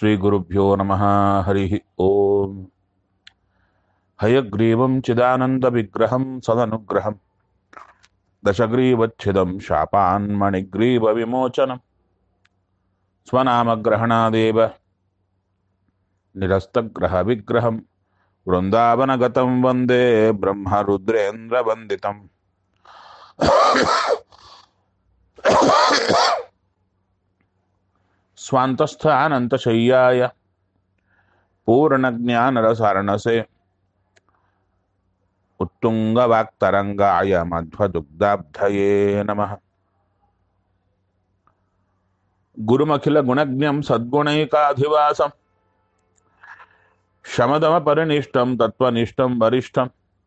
ಶ್ರೀಗುರುಭ್ಯೋ ನಮಃ ಹರಿ ಓಂ ಹಯಗ್ರೀವಂ ಚಿದಾನಂದವಿಗ್ರಹಂ ಸದನುಗ್ರಹಂ ದಶಗ್ರೀವಚ್ಛಿದಂ ಶಾಪಾನ್ಮಣಿಗ್ರೀವವಿಮೋಚನಂ ಸ್ವನಾಮಗ್ರಹಣಾದೇವ ನಿರಸ್ತಗ್ರಹವಿಗ್ರಹಂ ವೃಂದಾವನಗತಂ ವಂದೇ ಬ್ರಹ್ಮರುದ್ರೇಂದ್ರವಂದಿತಂ स्वान्तस्थानन्तशय्याय पूर्णज्ञानरसारणसे उत्तुङ्गवाक्तरङ्गाय मध्वदुग्धाब्धये नमः गुरुमखिलगुणज्ञं सद्गुणैकाधिवासम् शमदमपरिनिष्टं तत्त्वनिष्ठं वरिष्ठं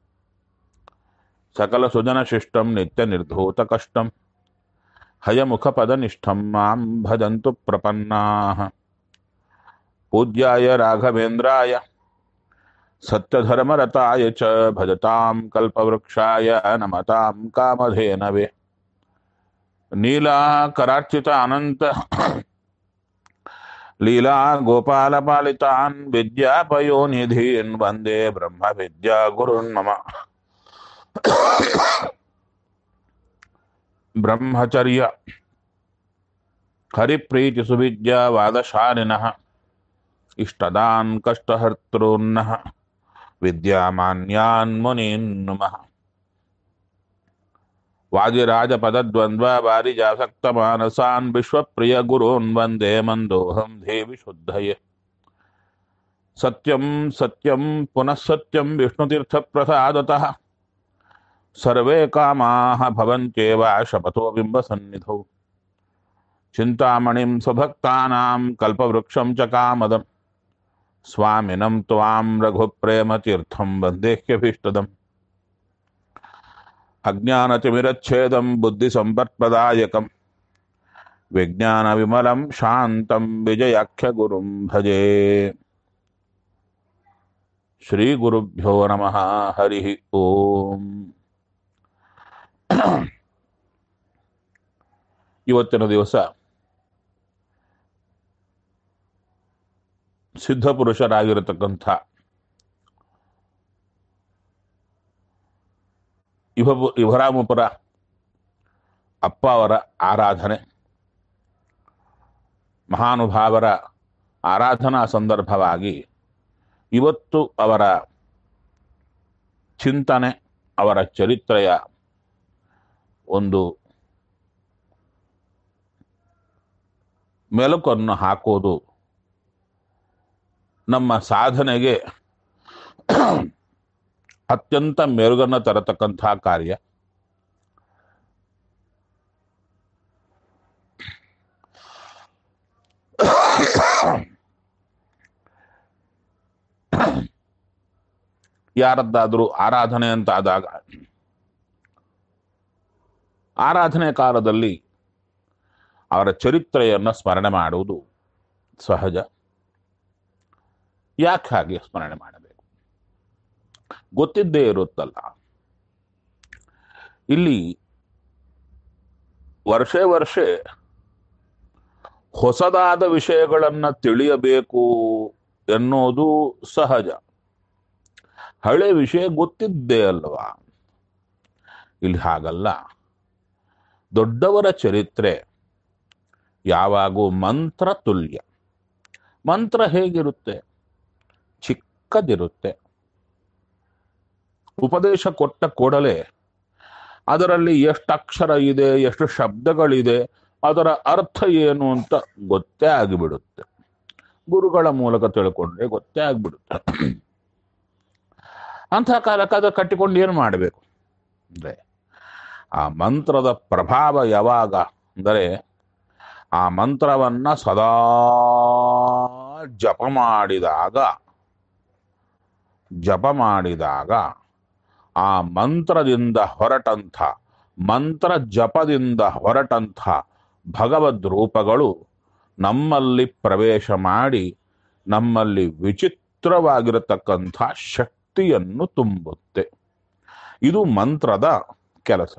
सकलसुजनशिष्टं नित्यनिर्धूतकष्टम् हयमुखपदनिष्ठं मां भजन्तु प्रपन्नाः पूज्याय राघवेन्द्राय सत्यधर्मरताय च भजतां कल्पवृक्षाय नमतां कामधेनवे नीलाकरार्चित अनन्त लीला गोपालपालितान् विद्यापयोनिधीन् वन्दे ब्रह्मविद्यागुरुन् मम ಬ್ರಹ್ಮಚರ್ಯ ಹರಿಪ್ರೀತಿ ಸುವಿದ್ಯಾ ವಾದಶಾಲಿನಃ ಇಷ್ಟದಾನ್ ಕಷ್ಟಹರ್ತॄನ್ನಃ ವಿದ್ಯಾಮಾನ್ಯಾನ್ ಮುನೀನ್ ನಮಃ ವಾದಿರಾಜಪದದ್ವಂದ್ವ ವಾರಿಜಾಸಕ್ತ ಮಾನಸಾನ್ ವಿಶ್ವಪ್ರಿಯ ಗುರೂನ್ ವಂದೇ ಮಂದೋಹಂ ದೇವಿ ಶುದ್ಧಯೇ ಸತ್ಯಂ ಸತ್ಯಂ ಪುನಃ ಸತ್ಯಂ ವಿಷ್ಣುತೀರ್ಥಪ್ರಸಾದತಃ ಸರ್ವೇ ಕಾಮಾಹ ಭವಂತ್ಯೇವ ಶಪಥೋ ಬಿಂಬಸನ್ನಿಧೌ ಚಿಂತಾಮಣಿಂ ಸ್ವಭಕ್ತಾನಾಂ ಕಲ್ಪವೃಕ್ಷಂ ಚ ಕಾಮದಂ ಸ್ವಾಮಿನಂ ತ್ವಾಂ ರಘುಪ್ರೇಮತೀರ್ಥಂ ವಂದೇಹ್ಯಭೀಷ್ಟದಂ ಅಜ್ಞಾನತಿಮಿರಚ್ಛೇದಂ ಬುದ್ಧಿಸಂಪತ್ಪ್ರದಾಯಕಂ ವಿಜ್ಞಾನವಿಮಲಂ ಶಾಂತಂ ವಿಜಯಾಖ್ಯಗುರುಂ ಭಜೆ ಶ್ರೀಗುರುಭ್ಯೋ ನಮಃ ಹರಿ ಓಂ ಇವತ್ತಿನ ದಿವಸ ಸಿದ್ಧಪುರುಷರಾಗಿರತಕ್ಕಂಥ ಇವ ಇವರಾಮಪುರ ಅಪ್ಪ ಅವರ ಆರಾಧನೆ ಮಹಾನುಭಾವರ ಆರಾಧನಾ ಸಂದರ್ಭವಾಗಿ ಇವತ್ತು ಅವರ ಚಿಂತನೆ ಅವರ ಚರಿತ್ರೆಯ ಒಂದು ಮೆಲುಕನ್ನು ಹಾಕೋದು ನಮ್ಮ ಸಾಧನೆಗೆ ಅತ್ಯಂತ ಮೆರುಗನ್ನು ತರತಕ್ಕಂಥ ಕಾರ್ಯ ಯಾರದ್ದಾದರೂ ಆರಾಧನೆ ಅಂತ ಆದಾಗ ಆರಾಧನೆ ಕಾಲದಲ್ಲಿ ಅವರ ಚರಿತ್ರೆಯನ್ನು ಸ್ಮರಣೆ ಮಾಡುವುದು ಸಹಜ ಯಾಕೆ ಹಾಗೆ ಸ್ಮರಣೆ ಮಾಡಬೇಕು ಗೊತ್ತಿದ್ದೇ ಇರುತ್ತಲ್ಲ ಇಲ್ಲಿ ವರ್ಷೇ ವರ್ಷೆ ಹೊಸದಾದ ವಿಷಯಗಳನ್ನು ತಿಳಿಯಬೇಕು ಎನ್ನುವುದು ಸಹಜ ಹಳೆ ವಿಷಯ ಗೊತ್ತಿದ್ದೇ ಅಲ್ವಾ ಇಲ್ಲಿ ಹಾಗಲ್ಲ ದೊಡ್ಡವರ ಚರಿತ್ರೆ ಯಾವಾಗೂ ಮಂತ್ರ ತುಲ್ಯ ಮಂತ್ರ ಹೇಗಿರುತ್ತೆ ಚಿಕ್ಕದಿರುತ್ತೆ ಉಪದೇಶ ಕೊಟ್ಟ ಕೂಡಲೇ ಅದರಲ್ಲಿ ಎಷ್ಟು ಅಕ್ಷರ ಇದೆ ಎಷ್ಟು ಶಬ್ದಗಳಿದೆ ಅದರ ಅರ್ಥ ಏನು ಅಂತ ಗೊತ್ತೇ ಆಗಿಬಿಡುತ್ತೆ ಗುರುಗಳ ಮೂಲಕ ತಿಳ್ಕೊಂಡ್ರೆ ಗೊತ್ತೇ ಆಗ್ಬಿಡುತ್ತೆ ಅಂಥ ಕಾಲಕ್ಕೆ ಅದು ಕಟ್ಟಿಕೊಂಡು ಏನು ಮಾಡಬೇಕು ಅಂದರೆ ಆ ಮಂತ್ರದ ಪ್ರಭಾವ ಯಾವಾಗ ಅಂದರೆ ಆ ಮಂತ್ರವನ್ನ ಸದಾ ಜಪ ಮಾಡಿದಾಗ ಜಪ ಮಾಡಿದಾಗ ಆ ಮಂತ್ರದಿಂದ ಹೊರಟಂಥ ಮಂತ್ರ ಜಪದಿಂದ ಹೊರಟಂಥ ಭಗವದ್ ರೂಪಗಳು ನಮ್ಮಲ್ಲಿ ಪ್ರವೇಶ ಮಾಡಿ ನಮ್ಮಲ್ಲಿ ವಿಚಿತ್ರವಾಗಿರತಕ್ಕಂಥ ಶಕ್ತಿಯನ್ನು ತುಂಬುತ್ತೆ ಇದು ಮಂತ್ರದ ಕೆಲಸ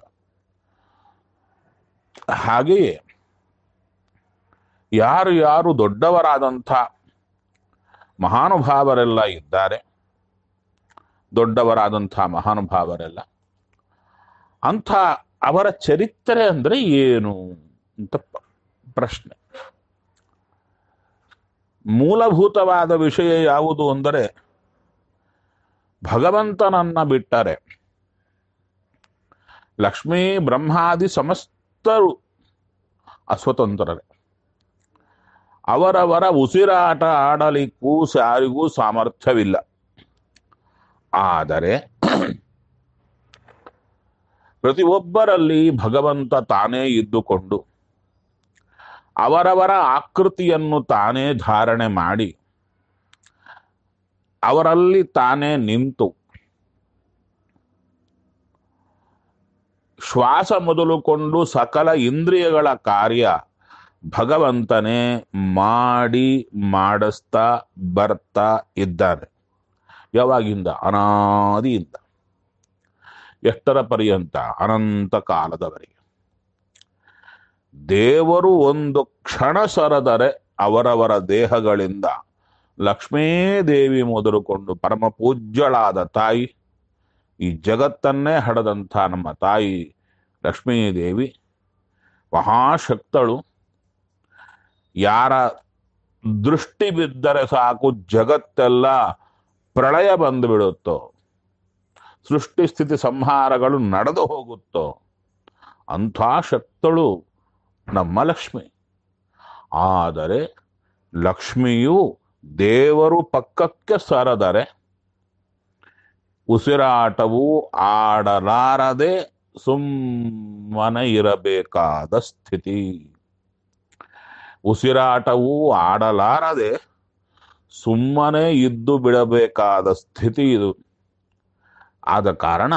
ಹಾಗೆಯೇ ಯಾರು ಯಾರು ದೊಡ್ಡವರಾದಂಥ ಮಹಾನುಭಾವರೆಲ್ಲ ಇದ್ದಾರೆ ದೊಡ್ಡವರಾದಂಥ ಮಹಾನುಭಾವರೆಲ್ಲ ಅಂಥ ಅವರ ಚರಿತ್ರೆ ಅಂದರೆ ಏನು ಅಂತ ಪ- ಪ್ರಶ್ನೆ ಮೂಲಭೂತವಾದ ವಿಷಯ ಯಾವುದು ಅಂದರೆ ಭಗವಂತನನ್ನ ಬಿಟ್ಟರೆ ಲಕ್ಷ್ಮೀ ಬ್ರಹ್ಮಾದಿ ಸಮಸ್ತರು ಅಸ್ವತಂತ್ರರೇ ಅವರವರ ಉಸಿರಾಟ ಆಡಲಿಕ್ಕೂ ಯಾರಿಗೂ ಸಾಮರ್ಥ್ಯವಿಲ್ಲ ಆದರೆ ಪ್ರತಿಯೊಬ್ಬರಲ್ಲಿ ಭಗವಂತ ತಾನೇ ಇದ್ದುಕೊಂಡು ಅವರವರ ಆಕೃತಿಯನ್ನು ತಾನೇ ಧಾರಣೆ ಮಾಡಿ ಅವರಲ್ಲಿ ತಾನೇ ನಿಂತು ಶ್ವಾಸ ಮೊದಲುಕೊಂಡು ಸಕಲ ಇಂದ್ರಿಯಗಳ ಕಾರ್ಯ ಭಗವಂತನೇ ಮಾಡಿ ಮಾಡಿಸ್ತಾ ಬರ್ತಾ ಇದ್ದಾನೆ ಯಾವಾಗಿಂದ ಅನಾದಿಯಿಂದ ಎಷ್ಟರ ಪರ್ಯಂತ ಅನಂತ ಕಾಲದವರೆಗೆ ದೇವರು ಒಂದು ಕ್ಷಣ ಸರದರೆ ಅವರವರ ದೇಹಗಳಿಂದ ಲಕ್ಷ್ಮೀದೇವಿ ಮೊದಲುಕೊಂಡು ಪರಮ ಪೂಜ್ಯಳಾದ ತಾಯಿ ಈ ಜಗತ್ತನ್ನೇ ಹಡದಂಥ ನಮ್ಮ ತಾಯಿ ಲಕ್ಷ್ಮೀದೇವಿ ಮಹಾಶಕ್ತಳು ಯಾರ ದೃಷ್ಟಿ ಬಿದ್ದರೆ ಸಾಕು ಜಗತ್ತೆಲ್ಲ ಪ್ರಳಯ ಬಂದುಬಿಡುತ್ತೋ ಸೃಷ್ಟಿ ಸ್ಥಿತಿ ಸಂಹಾರಗಳು ನಡೆದು ಹೋಗುತ್ತೋ ಅಂಥ ಶಕ್ತಳು ನಮ್ಮ ಲಕ್ಷ್ಮಿ ಆದರೆ ಲಕ್ಷ್ಮಿಯು ದೇವರು ಪಕ್ಕಕ್ಕೆ ಸರದರೆ ಉಸಿರಾಟವು ಆಡಲಾರದೆ ಸುಮ್ಮನೆ ಇರಬೇಕಾದ ಸ್ಥಿತಿ ಉಸಿರಾಟವು ಆಡಲಾರದೆ ಸುಮ್ಮನೆ ಇದ್ದು ಬಿಡಬೇಕಾದ ಸ್ಥಿತಿ ಇದು ಆದ ಕಾರಣ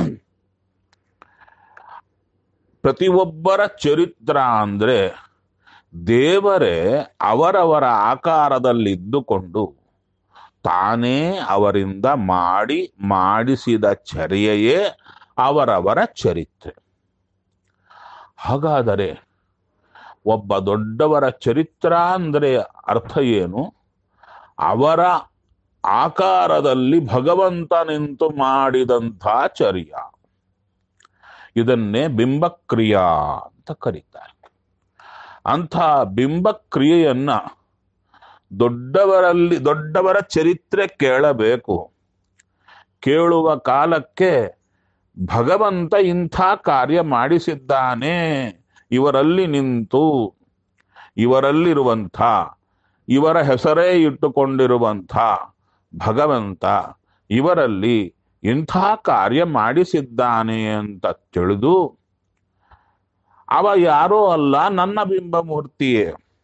ಪ್ರತಿಯೊಬ್ಬರ ಚರಿತ್ರ ಅಂದ್ರೆ ದೇವರೇ ಅವರವರ ಆಕಾರದಲ್ಲಿದ್ದುಕೊಂಡು ತಾನೇ ಅವರಿಂದ ಮಾಡಿ ಮಾಡಿಸಿದ ಚರ್ಯೆಯೇ ಅವರವರ ಚರಿತ್ರೆ ಹಾಗಾದರೆ ಒಬ್ಬ ದೊಡ್ಡವರ ಚರಿತ್ರ ಅಂದರೆ ಅರ್ಥ ಏನು ಅವರ ಆಕಾರದಲ್ಲಿ ಭಗವಂತ ನಿಂತು ಮಾಡಿದಂಥ ಚರ್ಯ ಇದನ್ನೇ ಬಿಂಬಕ್ರಿಯಾ ಅಂತ ಕರೀತಾರೆ ಅಂಥ ಬಿಂಬಕ್ರಿಯೆಯನ್ನ ದೊಡ್ಡವರಲ್ಲಿ ದೊಡ್ಡವರ ಚರಿತ್ರೆ ಕೇಳಬೇಕು ಕೇಳುವ ಕಾಲಕ್ಕೆ ಭಗವಂತ ಇಂಥ ಕಾರ್ಯ ಮಾಡಿಸಿದ್ದಾನೆ ಇವರಲ್ಲಿ ನಿಂತು ಇವರಲ್ಲಿರುವಂಥ ಇವರ ಹೆಸರೇ ಇಟ್ಟುಕೊಂಡಿರುವಂಥ ಭಗವಂತ ಇವರಲ್ಲಿ ಇಂಥ ಕಾರ್ಯ ಮಾಡಿಸಿದ್ದಾನೆ ಅಂತ ತಿಳಿದು ಅವ ಯಾರೋ ಅಲ್ಲ ನನ್ನ ಬಿಂಬಮೂರ್ತಿಯೇ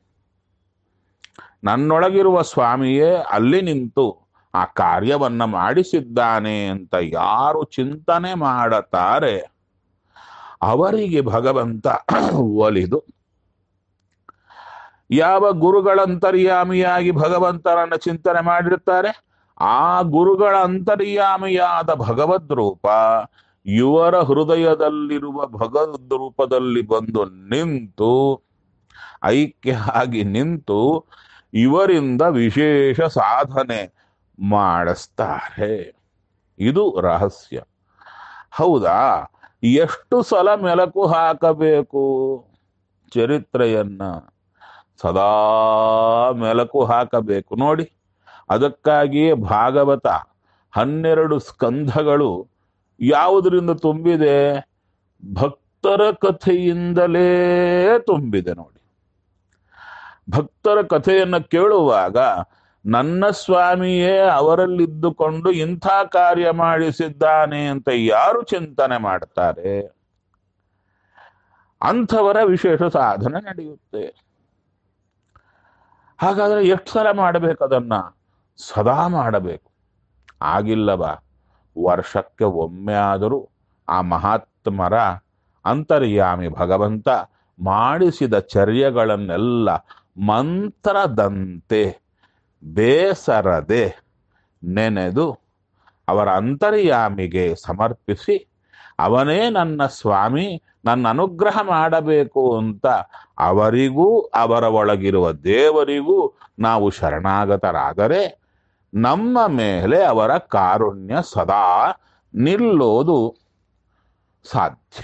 ನನ್ನೊಳಗಿರುವ ಸ್ವಾಮಿಯೇ ಅಲ್ಲಿ ನಿಂತು ಆ ಕಾರ್ಯವನ್ನ ಮಾಡಿಸಿದ್ದಾನೆ ಅಂತ ಯಾರು ಚಿಂತನೆ ಮಾಡತಾರೆ ಅವರಿಗೆ ಭಗವಂತ ಒಲಿದು ಯಾವ ಗುರುಗಳಂತರ್ಯಾಮಿಯಾಗಿ ಭಗವಂತನನ್ನ ಚಿಂತನೆ ಮಾಡಿರ್ತಾರೆ ಆ ಗುರುಗಳ ಅಂತರ್ಯಾಮಿಯಾದ ಭಗವದ್ ರೂಪ ಇವರ ಹೃದಯದಲ್ಲಿರುವ ಭಗವದ್ ರೂಪದಲ್ಲಿ ಬಂದು ನಿಂತು ಐಕ್ಯ ಆಗಿ ನಿಂತು ಇವರಿಂದ ವಿಶೇಷ ಸಾಧನೆ ಮಾಡಿಸ್ತಾರೆ ಇದು ರಹಸ್ಯ ಹೌದಾ ಎಷ್ಟು ಸಲ ಮೆಲಕು ಹಾಕಬೇಕು ಚರಿತ್ರೆಯನ್ನ ಸದಾ ಮೆಲಕು ಹಾಕಬೇಕು ನೋಡಿ ಅದಕ್ಕಾಗಿಯೇ ಭಾಗವತ ಹನ್ನೆರಡು ಸ್ಕಂಧಗಳು ಯಾವುದರಿಂದ ತುಂಬಿದೆ ಭಕ್ತರ ಕಥೆಯಿಂದಲೇ ತುಂಬಿದೆ ನೋಡಿ ಭಕ್ತರ ಕಥೆಯನ್ನು ಕೇಳುವಾಗ ನನ್ನ ಸ್ವಾಮಿಯೇ ಅವರಲ್ಲಿದ್ದುಕೊಂಡು ಇಂಥ ಕಾರ್ಯ ಮಾಡಿಸಿದ್ದಾನೆ ಅಂತ ಯಾರು ಚಿಂತನೆ ಮಾಡ್ತಾರೆ ಅಂಥವರ ವಿಶೇಷ ಸಾಧನೆ ನಡೆಯುತ್ತೆ ಹಾಗಾದ್ರೆ ಎಷ್ಟು ಸಲ ಮಾಡಬೇಕು ಅದನ್ನ ಸದಾ ಮಾಡಬೇಕು ಆಗಿಲ್ಲವ ವರ್ಷಕ್ಕೆ ಒಮ್ಮೆ ಆದರೂ ಆ ಮಹಾತ್ಮರ ಅಂತರ್ಯಾಮಿ ಭಗವಂತ ಮಾಡಿಸಿದ ಚರ್ಯಗಳನ್ನೆಲ್ಲ ಮಂತ್ರದಂತೆ ಬೇಸರದೆ ನೆನೆದು ಅವರ ಅಂತರ್ಯಾಮಿಗೆ ಸಮರ್ಪಿಸಿ ಅವನೇ ನನ್ನ ಸ್ವಾಮಿ ನನ್ನ ಅನುಗ್ರಹ ಮಾಡಬೇಕು ಅಂತ ಅವರಿಗೂ ಅವರ ಒಳಗಿರುವ ದೇವರಿಗೂ ನಾವು ಶರಣಾಗತರಾದರೆ ನಮ್ಮ ಮೇಲೆ ಅವರ ಕಾರುಣ್ಯ ಸದಾ ನಿಲ್ಲೋದು ಸಾಧ್ಯ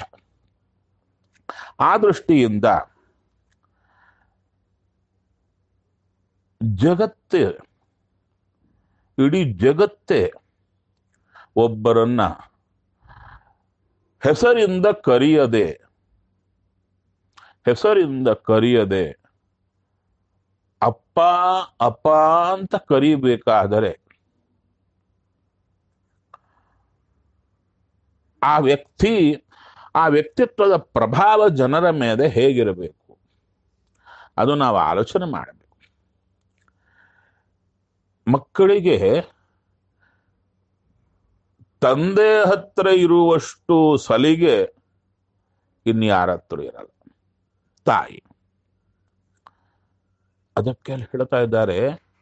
ಆ ದೃಷ್ಟಿಯಿಂದ ಜಗತ್ತೇ ಇಡೀ ಜಗತ್ತೇ ಒಬ್ಬರನ್ನ ಹೆಸರಿಂದ ಕರೆಯದೆ ಹೆಸರಿಂದ ಕರೆಯದೆ ಅಪ್ಪ ಅಪ್ಪ ಅಂತ ಕರಿಬೇಕಾದರೆ ಆ ವ್ಯಕ್ತಿ ಆ ವ್ಯಕ್ತಿತ್ವದ ಪ್ರಭಾವ ಜನರ ಮೇಲೆ ಹೇಗಿರಬೇಕು ಅದು ನಾವು ಆಲೋಚನೆ ಮಾಡಬೇಕು ಮಕ್ಕಳಿಗೆ ತಂದೆ ಹತ್ರ ಇರುವಷ್ಟು ಸಲಿಗೆ ಇನ್ಯಾರ ಹತ್ರ ಇರಲ್ಲ ತಾಯಿ ಅದಕ್ಕೆ ಅಲ್ಲಿ ಹೇಳ್ತಾ ಇದ್ದಾರೆ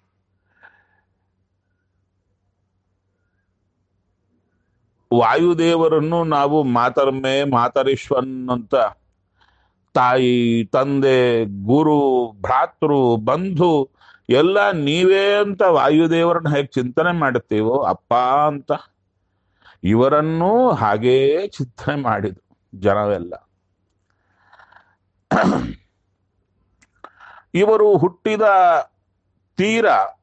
ವಾಯುದೇವರನ್ನು ನಾವು ಮಾತರ್ಮೆ ಮಾತರಿಶ್ವನ್ ಅಂತ ತಾಯಿ ತಂದೆ ಗುರು ಭ್ರಾತೃ ಬಂಧು ಎಲ್ಲ ನೀವೇ ಅಂತ ವಾಯುದೇವರನ್ನ ಹೇಗೆ ಚಿಂತನೆ ಮಾಡುತ್ತೀವೋ ಅಪ್ಪ ಅಂತ ಇವರನ್ನೂ ಹಾಗೇ ಚಿಂತನೆ ಮಾಡಿದ್ರು ಜನವೆಲ್ಲ ಇವರು ಹುಟ್ಟಿದ ತೀರ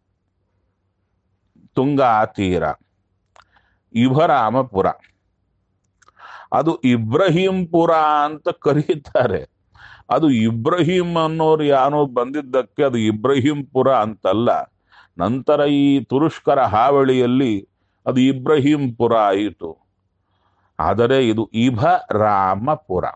ತುಂಗಾ ತೀರ ಇಭರಾಮಪುರ ಅದು ಇಬ್ರಹೀಂಪುರ ಅಂತ ಕರೀತಾರೆ ಅದು ಇಬ್ರಹೀಂ ಅನ್ನೋರು ಯಾರೋ ಬಂದಿದ್ದಕ್ಕೆ ಅದು ಇಬ್ರಹೀಂಪುರ ಅಂತಲ್ಲ ನಂತರ ಈ ತುರುಷ್ಕರ ಹಾವಳಿಯಲ್ಲಿ ಅದು ಇಬ್ರಹೀಂಪುರ ಆಯಿತು ಆದರೆ ಇದು ಇಭರಾಮಪುರ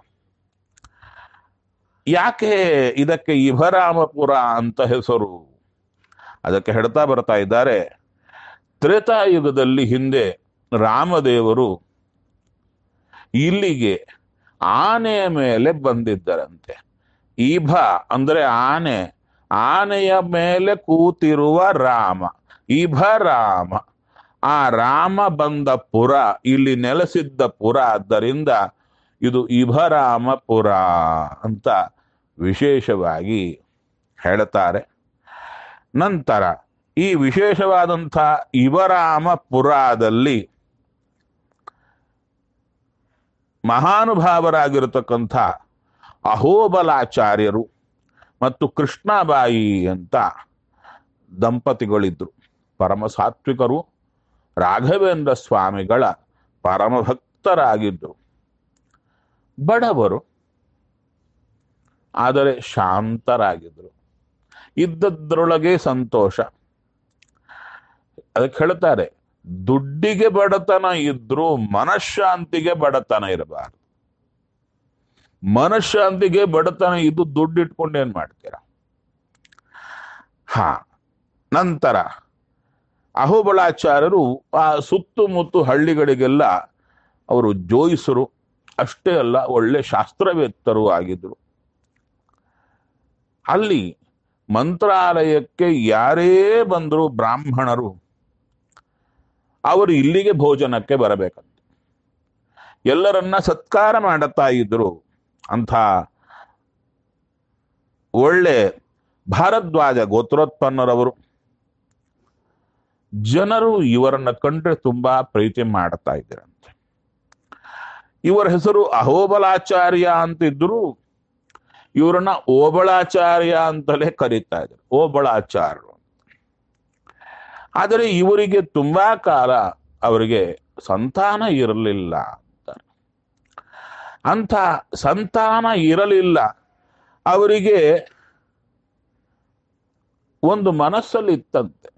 ಯಾಕೆ ಇದಕ್ಕೆ ಇಭರಾಮಪುರ ಅಂತ ಹೆಸರು ಅದಕ್ಕೆ ಹೇಳ್ತಾ ಬರ್ತಾ ಇದ್ದಾರೆ ತ್ರೇತಾಯುಗದಲ್ಲಿ ಹಿಂದೆ ರಾಮದೇವರು ಇಲ್ಲಿಗೆ ಆನೆಯ ಮೇಲೆ ಬಂದಿದ್ದರಂತೆ ಈಭ ಅಂದ್ರೆ ಆನೆ ಆನೆಯ ಮೇಲೆ ಕೂತಿರುವ ರಾಮ ಈಭ ರಾಮ ಆ ರಾಮ ಬಂದ ಪುರ ಇಲ್ಲಿ ನೆಲೆಸಿದ್ದ ಪುರ ಆದ್ದರಿಂದ ಇದು ಇಭರಾಮಪುರ ಅಂತ ವಿಶೇಷವಾಗಿ ಹೇಳುತ್ತಾರೆ ನಂತರ ಈ ವಿಶೇಷವಾದಂಥ ಇಬರಾಮಪುರದಲ್ಲಿ ಮಹಾನುಭಾವರಾಗಿರತಕ್ಕಂಥ ಅಹೋಬಲಾಚಾರ್ಯರು ಮತ್ತು ಕೃಷ್ಣಾಬಾಯಿ ಅಂತ ದಂಪತಿಗಳಿದ್ರು ಪರಮ ಸಾತ್ವಿಕರು ರಾಘವೇಂದ್ರ ಸ್ವಾಮಿಗಳ ಪರಮಭಕ್ತರಾಗಿದ್ದರು ಬಡವರು ಆದರೆ ಶಾಂತರಾಗಿದ್ದರು ಇದ್ದದ್ರೊಳಗೆ ಸಂತೋಷ ಅದಕ್ಕೆ ಹೇಳ್ತಾರೆ ದುಡ್ಡಿಗೆ ಬಡತನ ಇದ್ರೂ ಮನಃಶಾಂತಿಗೆ ಬಡತನ ಇರಬಾರದು ಮನಃಶಾಂತಿಗೆ ಬಡತನ ಇದ್ದು ದುಡ್ಡು ಇಟ್ಕೊಂಡು ಏನ್ ಮಾಡ್ತೀರ ಹಾ ನಂತರ ಅಹೋಬಳಾಚಾರ್ಯರು ಆ ಸುತ್ತಮುತ್ತ ಹಳ್ಳಿಗಳಿಗೆಲ್ಲ ಅವರು ಜೋಯಿಸರು ಅಷ್ಟೇ ಅಲ್ಲ ಒಳ್ಳೆ ಶಾಸ್ತ್ರವೇತ್ತರು ಆಗಿದ್ರು ಅಲ್ಲಿ ಮಂತ್ರಾಲಯಕ್ಕೆ ಯಾರೇ ಬಂದರೂ ಬ್ರಾಹ್ಮಣರು ಅವರು ಇಲ್ಲಿಗೆ ಭೋಜನಕ್ಕೆ ಬರಬೇಕಂತ ಎಲ್ಲರನ್ನ ಸತ್ಕಾರ ಮಾಡುತ್ತಾ ಇದ್ರು ಅಂಥ ಒಳ್ಳೆ ಭಾರದ್ವಾಜ ಗೋತ್ರೋತ್ಪನ್ನರವರು ಜನರು ಇವರನ್ನ ಕಂಡ್ರೆ ತುಂಬಾ ಪ್ರೀತಿ ಮಾಡ್ತಾ ಇದ್ದರಂತೆ ಇವರ ಹೆಸರು ಅಹೋಬಲಾಚಾರ್ಯ ಅಂತಿದ್ರು ಇವರನ್ನ ಓಬಳಾಚಾರ್ಯ ಅಂತಲೇ ಕರೀತಾ ಇದ್ರು ಓಬಳಾಚಾರ್ಯರು ಆದರೆ ಇವರಿಗೆ ತುಂಬಾ ಕಾಲ ಅವರಿಗೆ ಸಂತಾನ ಇರಲಿಲ್ಲ ಅಂತಾರೆ ಅಂಥ ಸಂತಾನ ಇರಲಿಲ್ಲ ಅವರಿಗೆ ಒಂದು ಮನಸ್ಸಲ್ಲಿ ಇತ್ತಂತೆ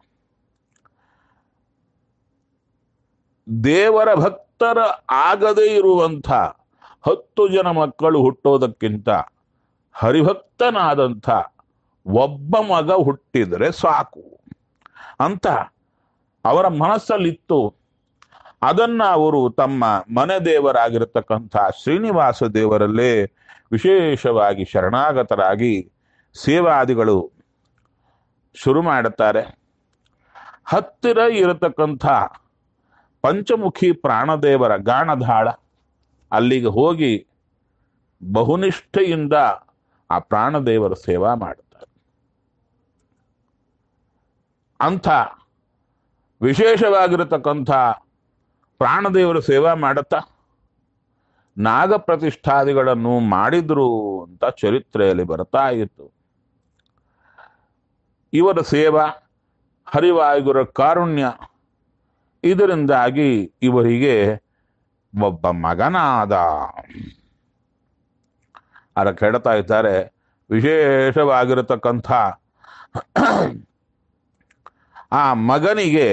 ದೇವರ ಭಕ್ತರ ಆಗದೇ ಇರುವಂಥ ಹತ್ತು ಜನ ಮಕ್ಕಳು ಹುಟ್ಟೋದಕ್ಕಿಂತ ಹರಿಭಕ್ತನಾದಂಥ ಒಬ್ಬ ಮಗ ಹುಟ್ಟಿದರೆ ಸಾಕು ಅಂತ ಅವರ ಮನಸ್ಸಲ್ಲಿತ್ತು ಅದನ್ನ ಅವರು ತಮ್ಮ ಮನೆ ದೇವರಾಗಿರತಕ್ಕಂಥ ಶ್ರೀನಿವಾಸ ದೇವರಲ್ಲೇ ವಿಶೇಷವಾಗಿ ಶರಣಾಗತರಾಗಿ ಸೇವಾದಿಗಳು ಶುರು ಮಾಡುತ್ತಾರೆ ಹತ್ತಿರ ಇರತಕ್ಕಂಥ ಪಂಚಮುಖಿ ಪ್ರಾಣದೇವರ ಗಾಣಧಾಳ ಅಲ್ಲಿಗೆ ಹೋಗಿ ಬಹುನಿಷ್ಠೆಯಿಂದ ಆ ಪ್ರಾಣದೇವರ ಸೇವಾ ಮಾಡುತ್ತಾರೆ ಅಂಥ ವಿಶೇಷವಾಗಿರತಕ್ಕಂಥ ಪ್ರಾಣದೇವರ ಸೇವಾ ಮಾಡುತ್ತಾ ನಾಗ ಪ್ರತಿಷ್ಠಾದಿಗಳನ್ನು ಮಾಡಿದ್ರು ಅಂತ ಚರಿತ್ರೆಯಲ್ಲಿ ಬರ್ತಾ ಇತ್ತು ಇವರ ಸೇವಾ ಹರಿವಾಯುಗುರ ಕಾರುಣ್ಯ ಇದರಿಂದಾಗಿ ಇವರಿಗೆ ಒಬ್ಬ ಮಗನಾದ ಅದಕ್ಕೆ ಹೇಳ್ತಾ ಇದ್ದಾರೆ ವಿಶೇಷವಾಗಿರತಕ್ಕಂಥ ಆ ಮಗನಿಗೆ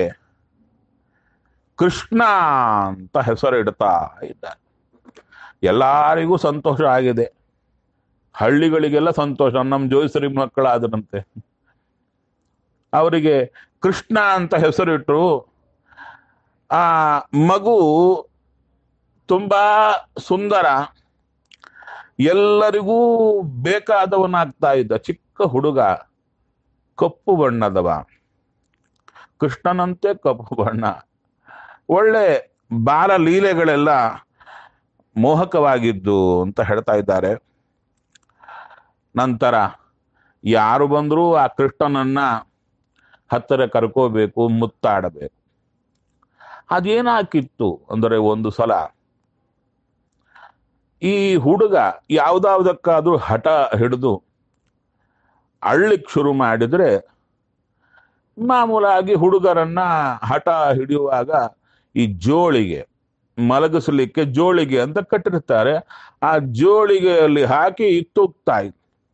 ಕೃಷ್ಣ ಅಂತ ಹೆಸರಿಡ್ತಾ ಇದ್ದಾರೆ ಎಲ್ಲರಿಗೂ ಸಂತೋಷ ಆಗಿದೆ ಹಳ್ಳಿಗಳಿಗೆಲ್ಲ ಸಂತೋಷ ನಮ್ಮ ಜೋಯಿಸರಿ ಮಕ್ಕಳಾದರಂತೆ ಅವರಿಗೆ ಕೃಷ್ಣ ಅಂತ ಹೆಸರಿಟ್ರು ಆ ಮಗು ತುಂಬಾ ಸುಂದರ ಎಲ್ಲರಿಗೂ ಬೇಕಾದವನಾಗ್ತಾ ಇದ್ದ ಚಿಕ್ಕ ಹುಡುಗ ಕಪ್ಪು ಬಣ್ಣದವ ಕೃಷ್ಣನಂತೆ ಕಪ್ಪು ಬಣ್ಣ ಒಳ್ಳೆ ಬಾಲ ಲೀಲೆಗಳೆಲ್ಲ ಮೋಹಕವಾಗಿದ್ದು ಅಂತ ಹೇಳ್ತಾ ಇದ್ದಾರೆ ನಂತರ ಯಾರು ಬಂದರೂ ಆ ಕೃಷ್ಣನನ್ನ ಹತ್ತಿರ ಕರ್ಕೋಬೇಕು ಮುತ್ತಾಡಬೇಕು ಅದೇನಾಕಿತ್ತು ಅಂದರೆ ಒಂದು ಸಲ ಈ ಹುಡುಗ ಯಾವ್ದಾವ್ದಕ್ಕಾದ್ರೂ ಹಠ ಹಿಡಿದು ಅಳ್ಳಿಕ್ ಶುರು ಮಾಡಿದ್ರೆ ಮಾಮೂಲಾಗಿ ಹುಡುಗರನ್ನ ಹಠ ಹಿಡಿಯುವಾಗ ಈ ಜೋಳಿಗೆ ಮಲಗಿಸ್ಲಿಕ್ಕೆ ಜೋಳಿಗೆ ಅಂತ ಕಟ್ಟಿರ್ತಾರೆ ಆ ಜೋಳಿಗೆಯಲ್ಲಿ ಹಾಕಿ ತೂಗ್ತಾ ಇತ್ತು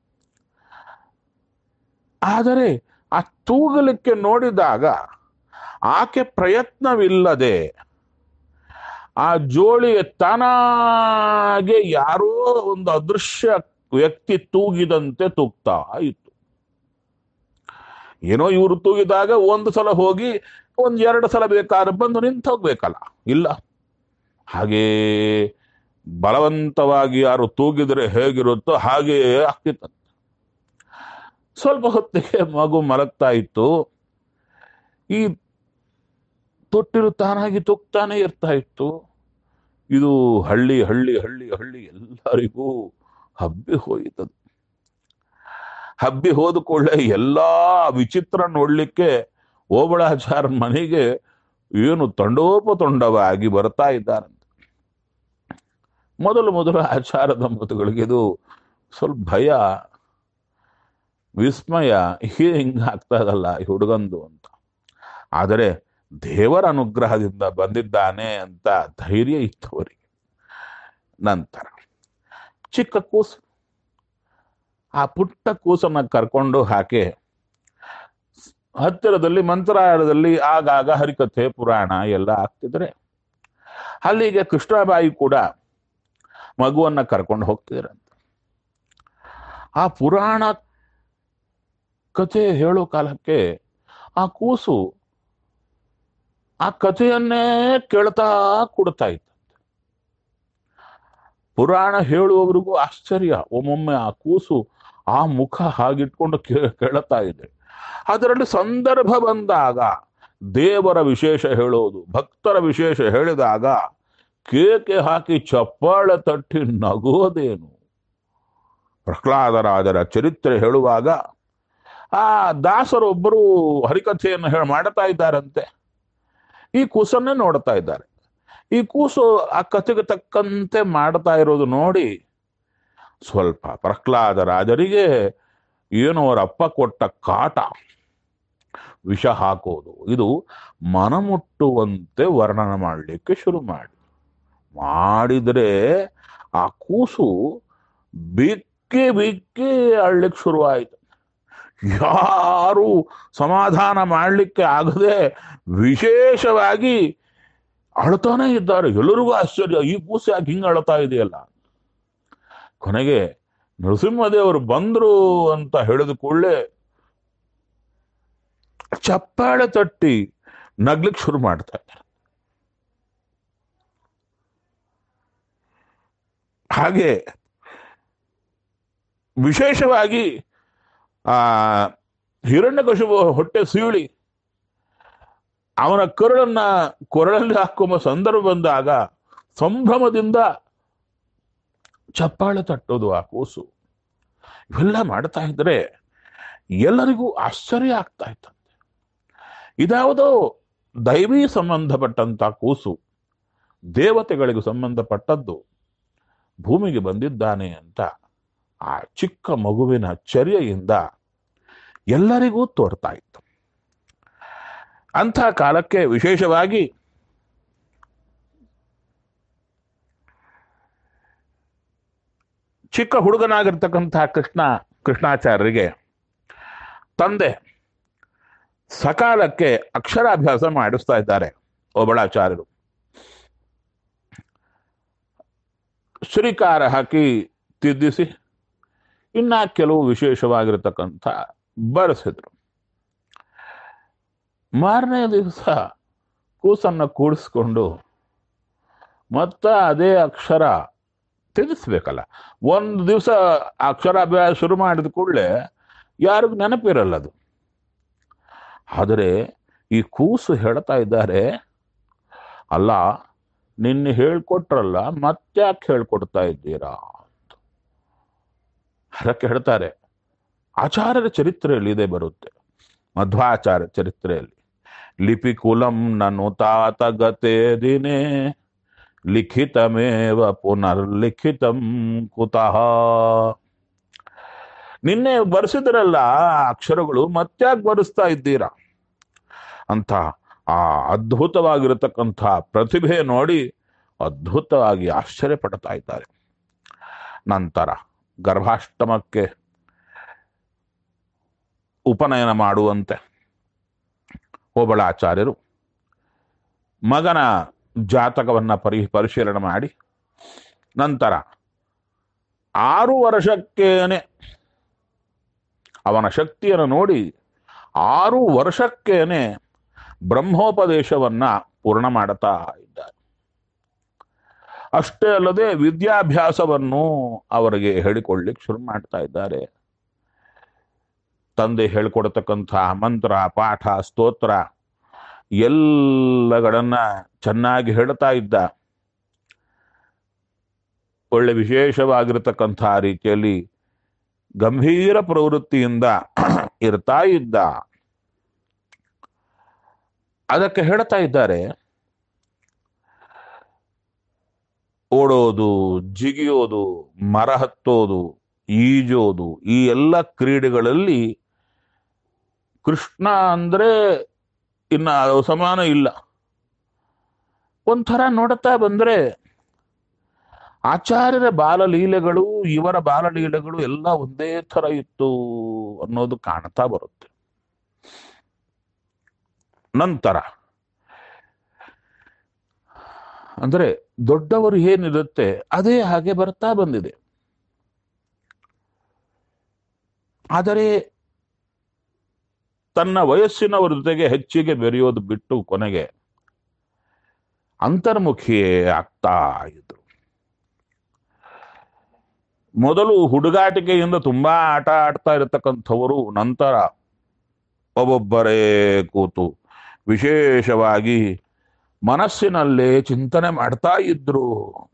ಆದರೆ ಆ ತೂಗಲಿಕ್ಕೆ ನೋಡಿದಾಗ ಆಕೆ ಪ್ರಯತ್ನವಿಲ್ಲದೆ ಆ ಜೋಳಿಗೆ ತಾನಾಗೆ ಯಾರೋ ಒಂದು ಅದೃಶ್ಯ ವ್ಯಕ್ತಿ ತೂಗಿದಂತೆ ತೂಗ್ತಾ ಇತ್ತು ಏನೋ ಇವರು ತೂಗಿದಾಗ ಒಂದು ಸಲ ಹೋಗಿ ಒಂದ್ ಎರಡು ಸಲ ಬೇಕಾದ್ರೆ ಬಂದು ನಿಂತು ಹೋಗ್ಬೇಕಲ್ಲ ಇಲ್ಲ ಹಾಗೇ ಬಲವಂತವಾಗಿ ಯಾರು ತೂಗಿದ್ರೆ ಹೇಗಿರುತ್ತೋ ಹಾಗೇ ಆಗ್ತಿತ್ತಂತೆ ಸ್ವಲ್ಪ ಹೊತ್ತಿಗೆ ಮಗು ಮಲಗ್ತಾ ಇತ್ತು ಈ ತೊಟ್ಟಿಲು ತಾನಾಗಿ ತುಕ್ತಾನೆ ಇರ್ತಾ ಇತ್ತು ಇದು ಹಳ್ಳಿ ಹಳ್ಳಿ ಹಳ್ಳಿ ಹಳ್ಳಿ ಎಲ್ಲರಿಗೂ ಹಬ್ಬಿ ಹೋಯಿತದು ಹಬ್ಬಿ ಹೋದ ಕೂಡಲೇ ಎಲ್ಲಾ ವಿಚಿತ್ರ ನೋಡ್ಲಿಕ್ಕೆ ಓಬಳಾಚಾರ ಮನೆಗೆ ಏನು ತಂಡೋಪತೊಂಡವಾಗಿ ಬರ್ತಾ ಇದ್ದಾರಂತೆ ಮೊದಲು ಮೊದಲು ಆಚಾರ ದಂಪತಿಗಳಿಗೆ ಇದು ಸ್ವಲ್ಪ ಭಯ ವಿಸ್ಮಯ ಹೀಗೆ ಹಿಂಗ ಆಗ್ತಾ ಇದಲ್ಲ ಈ ಹುಡುಗಂದು ಅಂತ ಆದರೆ ದೇವರ ಅನುಗ್ರಹದಿಂದ ಬಂದಿದ್ದಾನೆ ಅಂತ ಧೈರ್ಯ ಇತ್ತು ಅವರಿಗೆ ನಂತರ ಚಿಕ್ಕ ಕೂಸು ಆ ಪುಟ್ಟ ಕೂಸನ್ನ ಕರ್ಕೊಂಡು ಹಾಕಿ ಹತ್ತಿರದಲ್ಲಿ ಮಂತ್ರಾಲಯದಲ್ಲಿ ಆಗಾಗ ಹರಿಕಥೆ ಪುರಾಣ ಎಲ್ಲ ಆಗ್ತಿದ್ರೆ ಅಲ್ಲಿಗೆ ಕೃಷ್ಣಬಾಯಿ ಕೂಡ ಮಗುವನ್ನ ಕರ್ಕೊಂಡು ಹೋಗ್ತಿದ್ರಂತೆ ಆ ಪುರಾಣ ಕಥೆ ಹೇಳೋ ಕಾಲಕ್ಕೆ ಆ ಕೂಸು ಆ ಕಥೆಯನ್ನೇ ಕೇಳ್ತಾ ಕೊಡ್ತಾ ಇತ್ತು ಪುರಾಣ ಹೇಳುವವರಿಗೂ ಆಶ್ಚರ್ಯ ಒಮ್ಮೊಮ್ಮೆ ಆ ಕೂಸು ಆ ಮುಖ ಹಾಗಿಟ್ಕೊಂಡು ಕೇ- ಕೇಳ್ತಾ ಇದೆ ಅದರಲ್ಲಿ ಸಂದರ್ಭ ಬಂದಾಗ ದೇವರ ವಿಶೇಷ ಹೇಳೋದು ಭಕ್ತರ ವಿಶೇಷ ಹೇಳಿದಾಗ ಕೇಕೆ ಹಾಕಿ ಚಪ್ಪಾಳೆ ತಟ್ಟಿ ನಗೋದೇನು ಪ್ರಹ್ಲಾದರಾಜರ ಚರಿತ್ರೆ ಹೇಳುವಾಗ ಆ ದಾಸರೊಬ್ಬರು ಹರಿಕಥೆಯನ್ನು ಹೇಳಿ ಮಾಡ್ತಾ ಇದ್ದಾರಂತೆ ಈ ಕೂಸನ್ನೇ ನೋಡ್ತಾ ಇದ್ದಾರೆ ಈ ಕೂಸು ಆ ಕಥೆಗೆ ತಕ್ಕಂತೆ ಮಾಡ್ತಾ ಇರೋದು ನೋಡಿ ಸ್ವಲ್ಪ ಪ್ರಹ್ಲಾದ ರಾಜರಿಗೆ ಏನು ಅವರ ಅಪ್ಪ ಕೊಟ್ಟ ಕಾಟ ವಿಷ ಹಾಕೋದು ಇದು ಮನಮುಟ್ಟುವಂತೆ ವರ್ಣನ ಮಾಡಲಿಕ್ಕೆ ಶುರು ಮಾಡಿ ಮಾಡಿದ್ರೆ ಆ ಕೂಸು ಬಿಕ್ಕಿ ಬಿಕ್ಕಿ ಅಳ್ಲಿಕ್ಕೆ ಶುರುವಾಯಿತು ಯಾರು ಸಮಾಧಾನ ಮಾಡಲಿಕ್ಕೆ ಆಗದೆ ವಿಶೇಷವಾಗಿ ಅಳ್ತಾನೆ ಇದ್ದಾರೆ ಎಲ್ಲರಿಗೂ ಆಶ್ಚರ್ಯ ಈ ಕೂಸು ಯಾಕೆ ಹಿಂಗೆ ಅಳ್ತಾ ಇದೆಯಲ್ಲ ಕೊನೆಗೆ ನರಸಿಂಹದೇವರು ಬಂದ್ರು ಅಂತ ಹೇಳಿದ ಕೂಡಲೇ ಚಪ್ಪಾಳೆ ತಟ್ಟಿ ನಗ್ಲಿಕ್ಕೆ ಶುರು ಮಾಡ್ತಾ ಇದ್ದಾರೆ ಹಾಗೆ ವಿಶೇಷವಾಗಿ ಆ ಹಿರಣ್ಯಕಶಿಪು ಹೊಟ್ಟೆ ಸೀಳಿ ಅವನ ಕರುಳನ್ನ ಕೊರಳಲ್ಲಿ ಹಾಕುವ ಸಂದರ್ಭ ಬಂದಾಗ ಸಂಭ್ರಮದಿಂದ ಚಪ್ಪಾಳೆ ತಟ್ಟೋದು ಆ ಕೂಸು ಇವೆಲ್ಲ ಮಾಡ್ತಾ ಇದ್ರೆ ಎಲ್ಲರಿಗೂ ಆಶ್ಚರ್ಯ ಆಗ್ತಾ ಇತ್ತಂತೆ ಇದ್ಯಾವುದೋ ದೈವಿ ಸಂಬಂಧಪಟ್ಟಂತ ಕೂಸು ದೇವತೆಗಳಿಗೂ ಸಂಬಂಧಪಟ್ಟದ್ದು ಭೂಮಿಗೆ ಬಂದಿದ್ದಾನೆ ಅಂತ ಆ ಚಿಕ್ಕ ಮಗುವಿನ ಚರ್ಯೆಯಿಂದ ಎಲ್ಲರಿಗೂ ತೋರ್ತಾ ಇತ್ತು ಅಂಥ ಕಾಲಕ್ಕೆ ವಿಶೇಷವಾಗಿ ಚಿಕ್ಕ ಹುಡುಗನಾಗಿರ್ತಕ್ಕಂತಹ ಕೃಷ್ಣ ಕೃಷ್ಣಾಚಾರ್ಯರಿಗೆ ತಂದೆ ಸಕಾಲಕ್ಕೆ ಅಕ್ಷರಾಭ್ಯಾಸ ಮಾಡಿಸ್ತಾ ಇದ್ದಾರೆ ಒಬಳಾಚಾರ್ಯರು ಶ್ರೀಕಾರ ಹಾಕಿ ತಿದ್ದಿಸಿ ಇನ್ನ ಕೆಲವು ವಿಶೇಷವಾಗಿರತಕ್ಕಂಥ ಬರೆಸಿದ್ರು ಮಾರನೇ ದಿವಸ ಕೂಸನ್ನ ಕೂಡಿಸ್ಕೊಂಡು ಮತ್ತ ಅದೇ ಅಕ್ಷರ ತಿಳಿಸ್ಬೇಕಲ್ಲ ಒಂದು ದಿವಸ ಅಕ್ಷರಾಭ್ಯಾಸ ಶುರು ಮಾಡಿದ ಕೂಡಲೇ ಯಾರಿಗೂ ನೆನಪಿರಲ್ಲ ಅದು ಆದರೆ ಈ ಕೂಸು ಹೇಳ್ತಾ ಇದ್ದಾರೆ ಅಲ್ಲ ನಿನ್ನೆ ಹೇಳ್ಕೊಟ್ರಲ್ಲ ಮತ್ತ್ಯಾಕೆ ಹೇಳ್ಕೊಡ್ತಾ ಇದ್ದೀರಾ ಅಂತ ಅದಕ್ಕೆ ಹೇಳ್ತಾರೆ ಆಚಾರ್ಯರ ಚರಿತ್ರೆಯಲ್ಲಿ ಇದೆ ಬರುತ್ತೆ ಮಧ್ವಾಚಾರ್ಯ ಚರಿತ್ರೆಯಲ್ಲಿ ಲಿಪಿಕುಲಂ ನನು ತಾತ ಗತೆ ದಿನೇ ಲಿಖಿತಮೇವ ಪುನರ್ಲಿಖಿತಂ ಕುತಃ ನಿನ್ನೆ ಬರೆಸಿದ್ರಲ್ಲ ಆ ಅಕ್ಷರಗಳು ಮತ್ತ್ಯಾಕೆ ಬರೆಸ್ತಾ ಇದ್ದೀರಾ ಅಂತ ಆ ಅದ್ಭುತವಾಗಿರತಕ್ಕಂಥ ಪ್ರತಿಭೆ ನೋಡಿ ಅದ್ಭುತವಾಗಿ ಆಶ್ಚರ್ಯ ಪಡ್ತಾ ಇದ್ದಾರೆ ನಂತರ ಗರ್ಭಾಷ್ಟಮಕ್ಕೆ ಉಪನಯನ ಮಾಡುವಂತೆ ಓಬಳಾಚಾರ್ಯರು ಮಗನ ಜಾತಕವನ್ನ ಪರಿ ಪರಿಶೀಲನೆ ಮಾಡಿ ನಂತರ ಆರು ವರ್ಷಕ್ಕೇನೆ ಅವನ ಶಕ್ತಿಯನ್ನು ನೋಡಿ ಆರು ವರ್ಷಕ್ಕೇನೆ ಬ್ರಹ್ಮೋಪದೇಶವನ್ನ ಪೂರ್ಣ ಮಾಡುತ್ತಾ ಇದ್ದಾರೆ ಅಷ್ಟೇ ಅಲ್ಲದೆ ವಿದ್ಯಾಭ್ಯಾಸವನ್ನು ಅವರಿಗೆ ಹೇಳಿಕೊಳ್ಳಿಕ್ಕೆ ಶುರು ಮಾಡ್ತಾ ಇದ್ದಾರೆ ತಂದೆ ಹೇಳ್ಕೊಡತಕ್ಕಂಥ ಮಂತ್ರ ಪಾಠ ಸ್ತೋತ್ರ ಎಲ್ಲಗಳನ್ನ ಚೆನ್ನಾಗಿ ಹೇಳ್ತಾ ಇದ್ದ ಒಳ್ಳೆ ವಿಶೇಷವಾಗಿರತಕ್ಕಂಥ ರೀತಿಯಲ್ಲಿ ಗಂಭೀರ ಪ್ರವೃತ್ತಿಯಿಂದ ಇರ್ತಾ ಇದ್ದ ಅದಕ್ಕೆ ಹೇಳ್ತಾ ಇದ್ದಾರೆ ಓಡೋದು ಜಿಗಿಯೋದು ಮರ ಹತ್ತೋದು ಈಜೋದು ಈ ಎಲ್ಲ ಕ್ರೀಡೆಗಳಲ್ಲಿ ಕೃಷ್ಣ ಅಂದ್ರೆ ಇನ್ನ ಅದು ಸಮಾನ ಇಲ್ಲ ಒಂಥರ ನೋಡುತ್ತಾ ಬಂದ್ರೆ ಆಚಾರ್ಯರ ಬಾಲಲೀಲೆಗಳು ಇವರ ಬಾಲಲೀಲೆಗಳು ಎಲ್ಲ ಒಂದೇ ಥರ ಇತ್ತು ಅನ್ನೋದು ಕಾಣ್ತಾ ಬರುತ್ತೆ ನಂತರ ಅಂದ್ರೆ ದೊಡ್ಡವರು ಏನಿರುತ್ತೆ ಅದೇ ಹಾಗೆ ಬರ್ತಾ ಬಂದಿದೆ ಆದರೆ ತನ್ನ ವಯಸ್ಸಿನವರ ಜೊತೆಗೆ ಹೆಚ್ಚಿಗೆ ಬೆರೆಯೋದು ಬಿಟ್ಟು ಕೊನೆಗೆ ಅಂತರ್ಮುಖಿಯೇ ಆಗ್ತಾ ಇದ್ರು ಮೊದಲು ಹುಡುಗಾಟಿಕೆಯಿಂದ ತುಂಬಾ ಆಟ ಆಡ್ತಾ ಇರತಕ್ಕಂಥವರು ನಂತರ ಒಬ್ಬೊಬ್ಬರೇ ಕೂತು ವಿಶೇಷವಾಗಿ ಮನಸ್ಸಿನಲ್ಲೇ ಚಿಂತನೆ ಮಾಡ್ತಾ ಇದ್ರು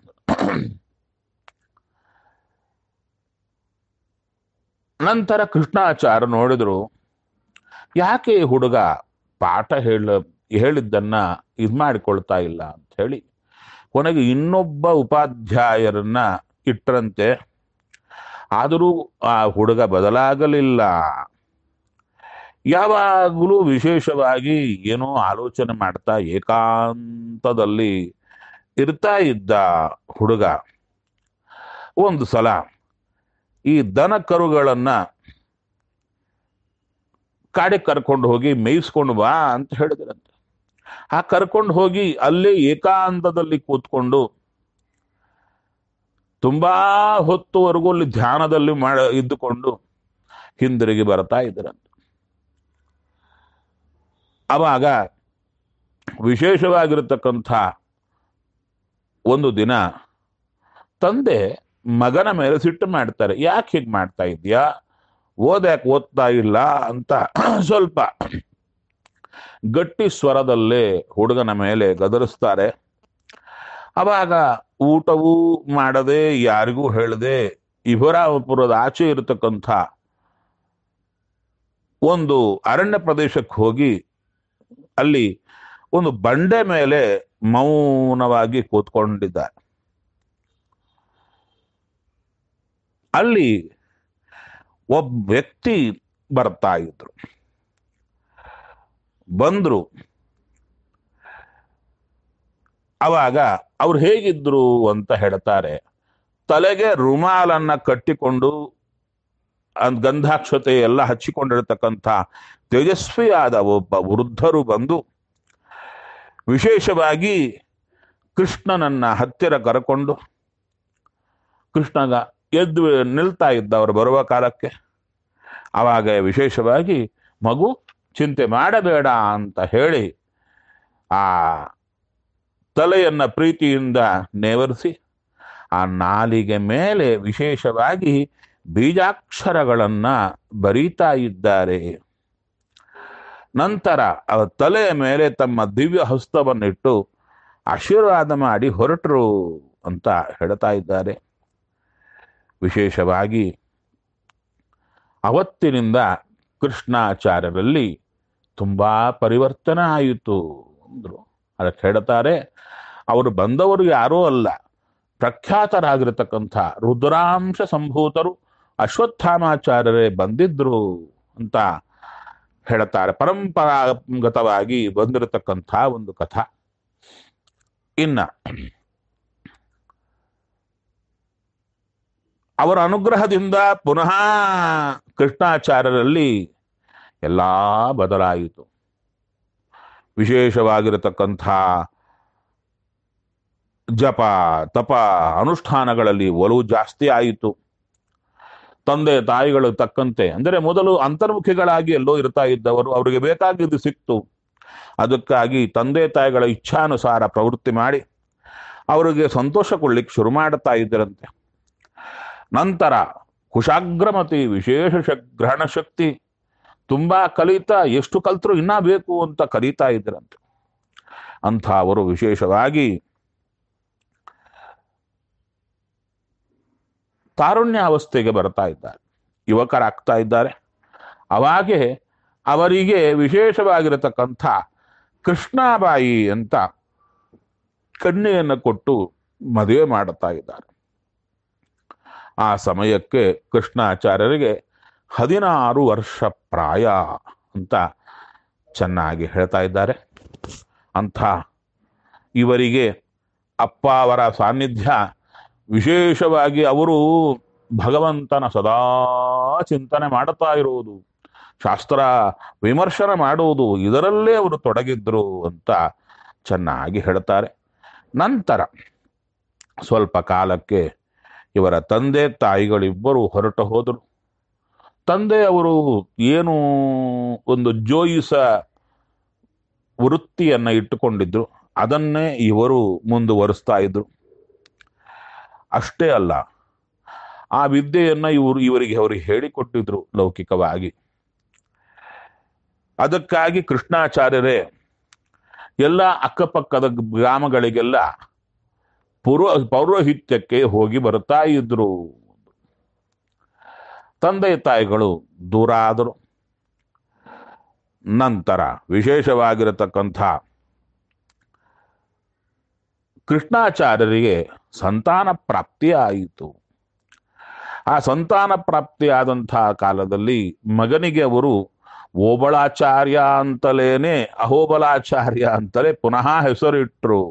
ನಂತರ ಕೃಷ್ಣಾಚಾರ್ಯ ನೋಡಿದ್ರು ಯಾಕೆ ಈ ಹುಡುಗ ಪಾಠ ಹೇಳ ಹೇಳಿದ್ದನ್ನ ಇದ್ ಮಾಡಿಕೊಳ್ತಾ ಇಲ್ಲ ಅಂತ ಹೇಳಿ ಕೊನೆಗೆ ಇನ್ನೊಬ್ಬ ಉಪಾಧ್ಯಾಯರನ್ನ ಇಟ್ಟರಂತೆ ಆದರೂ ಆ ಹುಡುಗ ಬದಲಾಗಲಿಲ್ಲ ಯಾವಾಗಲೂ ವಿಶೇಷವಾಗಿ ಏನೋ ಆಲೋಚನೆ ಮಾಡ್ತಾ ಏಕಾಂತದಲ್ಲಿ ಇರ್ತಾ ಇದ್ದ ಹುಡುಗ ಒಂದು ಸಲ ಈ ದನ ಕರುಗಳನ್ನ ಕಾಡಿಗೆ ಕರ್ಕೊಂಡು ಹೋಗಿ ಮೇಯಿಸ್ಕೊಂಡು ಬಾ ಅಂತ ಹೇಳಿದ್ರಂತೆ ಆ ಕರ್ಕೊಂಡು ಹೋಗಿ ಅಲ್ಲೇ ಏಕಾಂತದಲ್ಲಿ ಕೂತ್ಕೊಂಡು ತುಂಬಾ ಹೊತ್ತುವರೆಗೂ ಅಲ್ಲಿ ಧ್ಯಾನದಲ್ಲಿ ಮಾಡ ಇದ್ದುಕೊಂಡು ಹಿಂದಿರುಗಿ ಬರ್ತಾ ಇದ್ರಂತೆ ಅವಾಗ ವಿಶೇಷವಾಗಿರತಕ್ಕಂಥ ಒಂದು ದಿನ ತಂದೆ ಮಗನ ಮೇಲೆ ಸಿಟ್ಟು ಮಾಡ್ತಾರೆ ಯಾಕೆ ಹೀಗೆ ಮಾಡ್ತಾ ಇದೀಯಾ ಓದ್ಯಾಕೆ ಓದ್ತಾ ಇಲ್ಲ ಅಂತ ಸ್ವಲ್ಪ ಗಟ್ಟಿ ಸ್ವರದಲ್ಲೇ ಹುಡುಗನ ಮೇಲೆ ಗದರಿಸ್ತಾರೆ ಅವಾಗ ಊಟವೂ ಮಾಡದೆ ಯಾರಿಗೂ ಹೇಳದೆ ಇಭರಾಮಪುರದ ಆಚೆ ಇರತಕ್ಕಂಥ ಒಂದು ಅರಣ್ಯ ಪ್ರದೇಶಕ್ಕೆ ಹೋಗಿ ಅಲ್ಲಿ ಒಂದು ಬಂಡೆ ಮೇಲೆ ಮೌನವಾಗಿ ಕೂತ್ಕೊಂಡಿದ್ದಾರೆ ಅಲ್ಲಿ ಒಬ್ಬ ವ್ಯಕ್ತಿ ಬರ್ತಾ ಇದ್ರು ಬಂದ್ರು ಅವಾಗ ಅವ್ರು ಹೇಗಿದ್ರು ಅಂತ ಹೇಳ್ತಾರೆ ತಲೆಗೆ ರುಮಾಲನ್ನ ಕಟ್ಟಿಕೊಂಡು ಅದ್ ಗಂಧಾಕ್ಷತೆ ಎಲ್ಲ ಹಚ್ಚಿಕೊಂಡಿರತಕ್ಕಂಥ ತೇಜಸ್ವಿಯಾದ ಒಬ್ಬ ವೃದ್ಧರು ಬಂದು ವಿಶೇಷವಾಗಿ ಕೃಷ್ಣನನ್ನ ಹತ್ತಿರ ಕರಕೊಂಡು ಕೃಷ್ಣಗ ಎದ್ದು ನಿಲ್ತಾ ಇದ್ದ ಅವರು ಬರುವ ಕಾಲಕ್ಕೆ ಆವಾಗ ವಿಶೇಷವಾಗಿ ಮಗು ಚಿಂತೆ ಮಾಡಬೇಡ ಅಂತ ಹೇಳಿ ಆ ತಲೆಯನ್ನ ಪ್ರೀತಿಯಿಂದ ನೇವರಿಸಿ ಆ ನಾಲಿಗೆ ಮೇಲೆ ವಿಶೇಷವಾಗಿ ಬೀಜಾಕ್ಷರಗಳನ್ನ ಬರೀತಾ ಇದ್ದಾರೆ ನಂತರ ಅವರ ತಲೆಯ ಮೇಲೆ ತಮ್ಮ ದಿವ್ಯ ಹಸ್ತವನ್ನಿಟ್ಟು ಆಶೀರ್ವಾದ ಮಾಡಿ ಹೊರಟರು ಅಂತ ಹೇಳ್ತಾ ಇದ್ದಾರೆ ವಿಶೇಷವಾಗಿ ಅವತ್ತಿನಿಂದ ಕೃಷ್ಣಾಚಾರ್ಯರಲ್ಲಿ ತುಂಬಾ ಪರಿವರ್ತನೆ ಆಯಿತು ಅಂದ್ರು ಅದಕ್ಕೆ ಹೇಳ್ತಾರೆ ಅವರು ಬಂದವರು ಯಾರೂ ಅಲ್ಲ ಪ್ರಖ್ಯಾತರಾಗಿರತಕ್ಕಂಥ ರುದ್ರಾಂಶ ಸಂಭೂತರು ಅಶ್ವತ್ಥಾಮಾಚಾರ್ಯರೇ ಬಂದಿದ್ರು ಅಂತ ಹೇಳ್ತಾರೆ ಪರಂಪರಾಗತವಾಗಿ ಬಂದಿರತಕ್ಕಂಥ ಒಂದು ಕಥಾ ಇನ್ನ ಅವರ ಅನುಗ್ರಹದಿಂದ ಪುನಃ ಕೃಷ್ಣಾಚಾರ್ಯರಲ್ಲಿ ಎಲ್ಲ ಬದಲಾಯಿತು ವಿಶೇಷವಾಗಿರತಕ್ಕಂಥ ಜಪ ತಪ ಅನುಷ್ಠಾನಗಳಲ್ಲಿ ಒಲವು ಜಾಸ್ತಿ ಆಯಿತು ತಂದೆ ತಾಯಿಗಳು ತಕ್ಕಂತೆ ಅಂದರೆ ಮೊದಲು ಅಂತರ್ಮುಖಿಗಳಾಗಿ ಎಲ್ಲೋ ಇರ್ತಾ ಇದ್ದವರು ಅವರಿಗೆ ಬೇಕಾಗಿದ್ದು ಸಿಕ್ತು ಅದಕ್ಕಾಗಿ ತಂದೆ ತಾಯಿಗಳ ಇಚ್ಛಾನುಸಾರ ಪ್ರವೃತ್ತಿ ಮಾಡಿ ಅವರಿಗೆ ಸಂತೋಷ ಕೊಡ್ಲಿಕ್ಕೆ ಶುರು ಮಾಡುತ್ತಾ ಇದ್ದರಂತೆ ನಂತರ ಕುಶಾಗ್ರಮತಿ ವಿಶೇಷ ಶ ಗ್ರಹಣ ಶಕ್ತಿ ತುಂಬಾ ಕಲಿತಾ ಎಷ್ಟು ಕಲ್ತರು ಇನ್ನ ಬೇಕು ಅಂತ ಕಲಿತಾ ಇದ್ರಂತೆ ಅಂಥ ಅವರು ವಿಶೇಷವಾಗಿ ತಾರುಣ್ಯ ಅವಸ್ಥೆಗೆ ಬರ್ತಾ ಇದ್ದಾರೆ ಯುವಕರಾಗ್ತಾ ಇದ್ದಾರೆ ಅವಾಗೆ ಅವರಿಗೆ ವಿಶೇಷವಾಗಿರತಕ್ಕಂಥ ಕೃಷ್ಣಾಬಾಯಿ ಅಂತ ಕನ್ಯೆಯನ್ನು ಕೊಟ್ಟು ಮದುವೆ ಮಾಡುತ್ತಾ ಇದ್ದಾರೆ ಆ ಸಮಯಕ್ಕೆ ಕೃಷ್ಣಾಚಾರ್ಯರಿಗೆ ಹದಿನಾರು ವರ್ಷ ಪ್ರಾಯ ಅಂತ ಚೆನ್ನಾಗಿ ಹೇಳ್ತಾ ಇದ್ದಾರೆ ಅಂಥ ಇವರಿಗೆ ಅಪ್ಪ ಅವರ ಸಾನ್ನಿಧ್ಯ ವಿಶೇಷವಾಗಿ ಅವರು ಭಗವಂತನ ಸದಾ ಚಿಂತನೆ ಮಾಡುತ್ತಾ ಇರುವುದು ಶಾಸ್ತ್ರ ವಿಮರ್ಶನ ಮಾಡುವುದು ಇದರಲ್ಲೇ ಅವರು ತೊಡಗಿದ್ರು ಅಂತ ಚೆನ್ನಾಗಿ ಹೇಳ್ತಾರೆ ನಂತರ ಸ್ವಲ್ಪ ಕಾಲಕ್ಕೆ ಇವರ ತಂದೆ ತಾಯಿಗಳಿಬ್ಬರು ಹೊರಟು ಹೋದರು ತಂದೆ ಅವರು ಏನು ಒಂದು ಜೋಯಿಸ ವೃತ್ತಿಯನ್ನ ಇಟ್ಟುಕೊಂಡಿದ್ರು ಅದನ್ನೇ ಇವರು ಮುಂದುವರಿಸ್ತಾ ಇದ್ರು ಅಷ್ಟೇ ಅಲ್ಲ ಆ ವಿದ್ಯೆಯನ್ನ ಇವರು ಇವರಿಗೆ ಅವರಿಗೆ ಹೇಳಿಕೊಟ್ಟಿದ್ರು ಲೌಕಿಕವಾಗಿ ಅದಕ್ಕಾಗಿ ಕೃಷ್ಣಾಚಾರ್ಯರೇ ಎಲ್ಲ ಅಕ್ಕಪಕ್ಕದ ಗ್ರಾಮಗಳಿಗೆಲ್ಲ ಪುರೋ ಪೌರೋಹಿತ್ಯಕ್ಕೆ ಹೋಗಿ ಬರ್ತಾ ಇದ್ರು ತಂದೆ ತಾಯಿಗಳು ದೂರ ಆದರು ನಂತರ ವಿಶೇಷವಾಗಿರತಕ್ಕಂಥ ಕೃಷ್ಣಾಚಾರ್ಯರಿಗೆ ಸಂತಾನ ಪ್ರಾಪ್ತಿ ಆಯಿತು ಆ ಸಂತಾನ ಪ್ರಾಪ್ತಿಯಾದಂತಹ ಕಾಲದಲ್ಲಿ ಮಗನಿಗೆ ಅವರು ಓಬಳಾಚಾರ್ಯ ಅಂತಲೇನೆ ಅಹೋಬಲಾಚಾರ್ಯ ಅಂತಲೇ ಪುನಃ ಹೆಸರಿಟ್ರು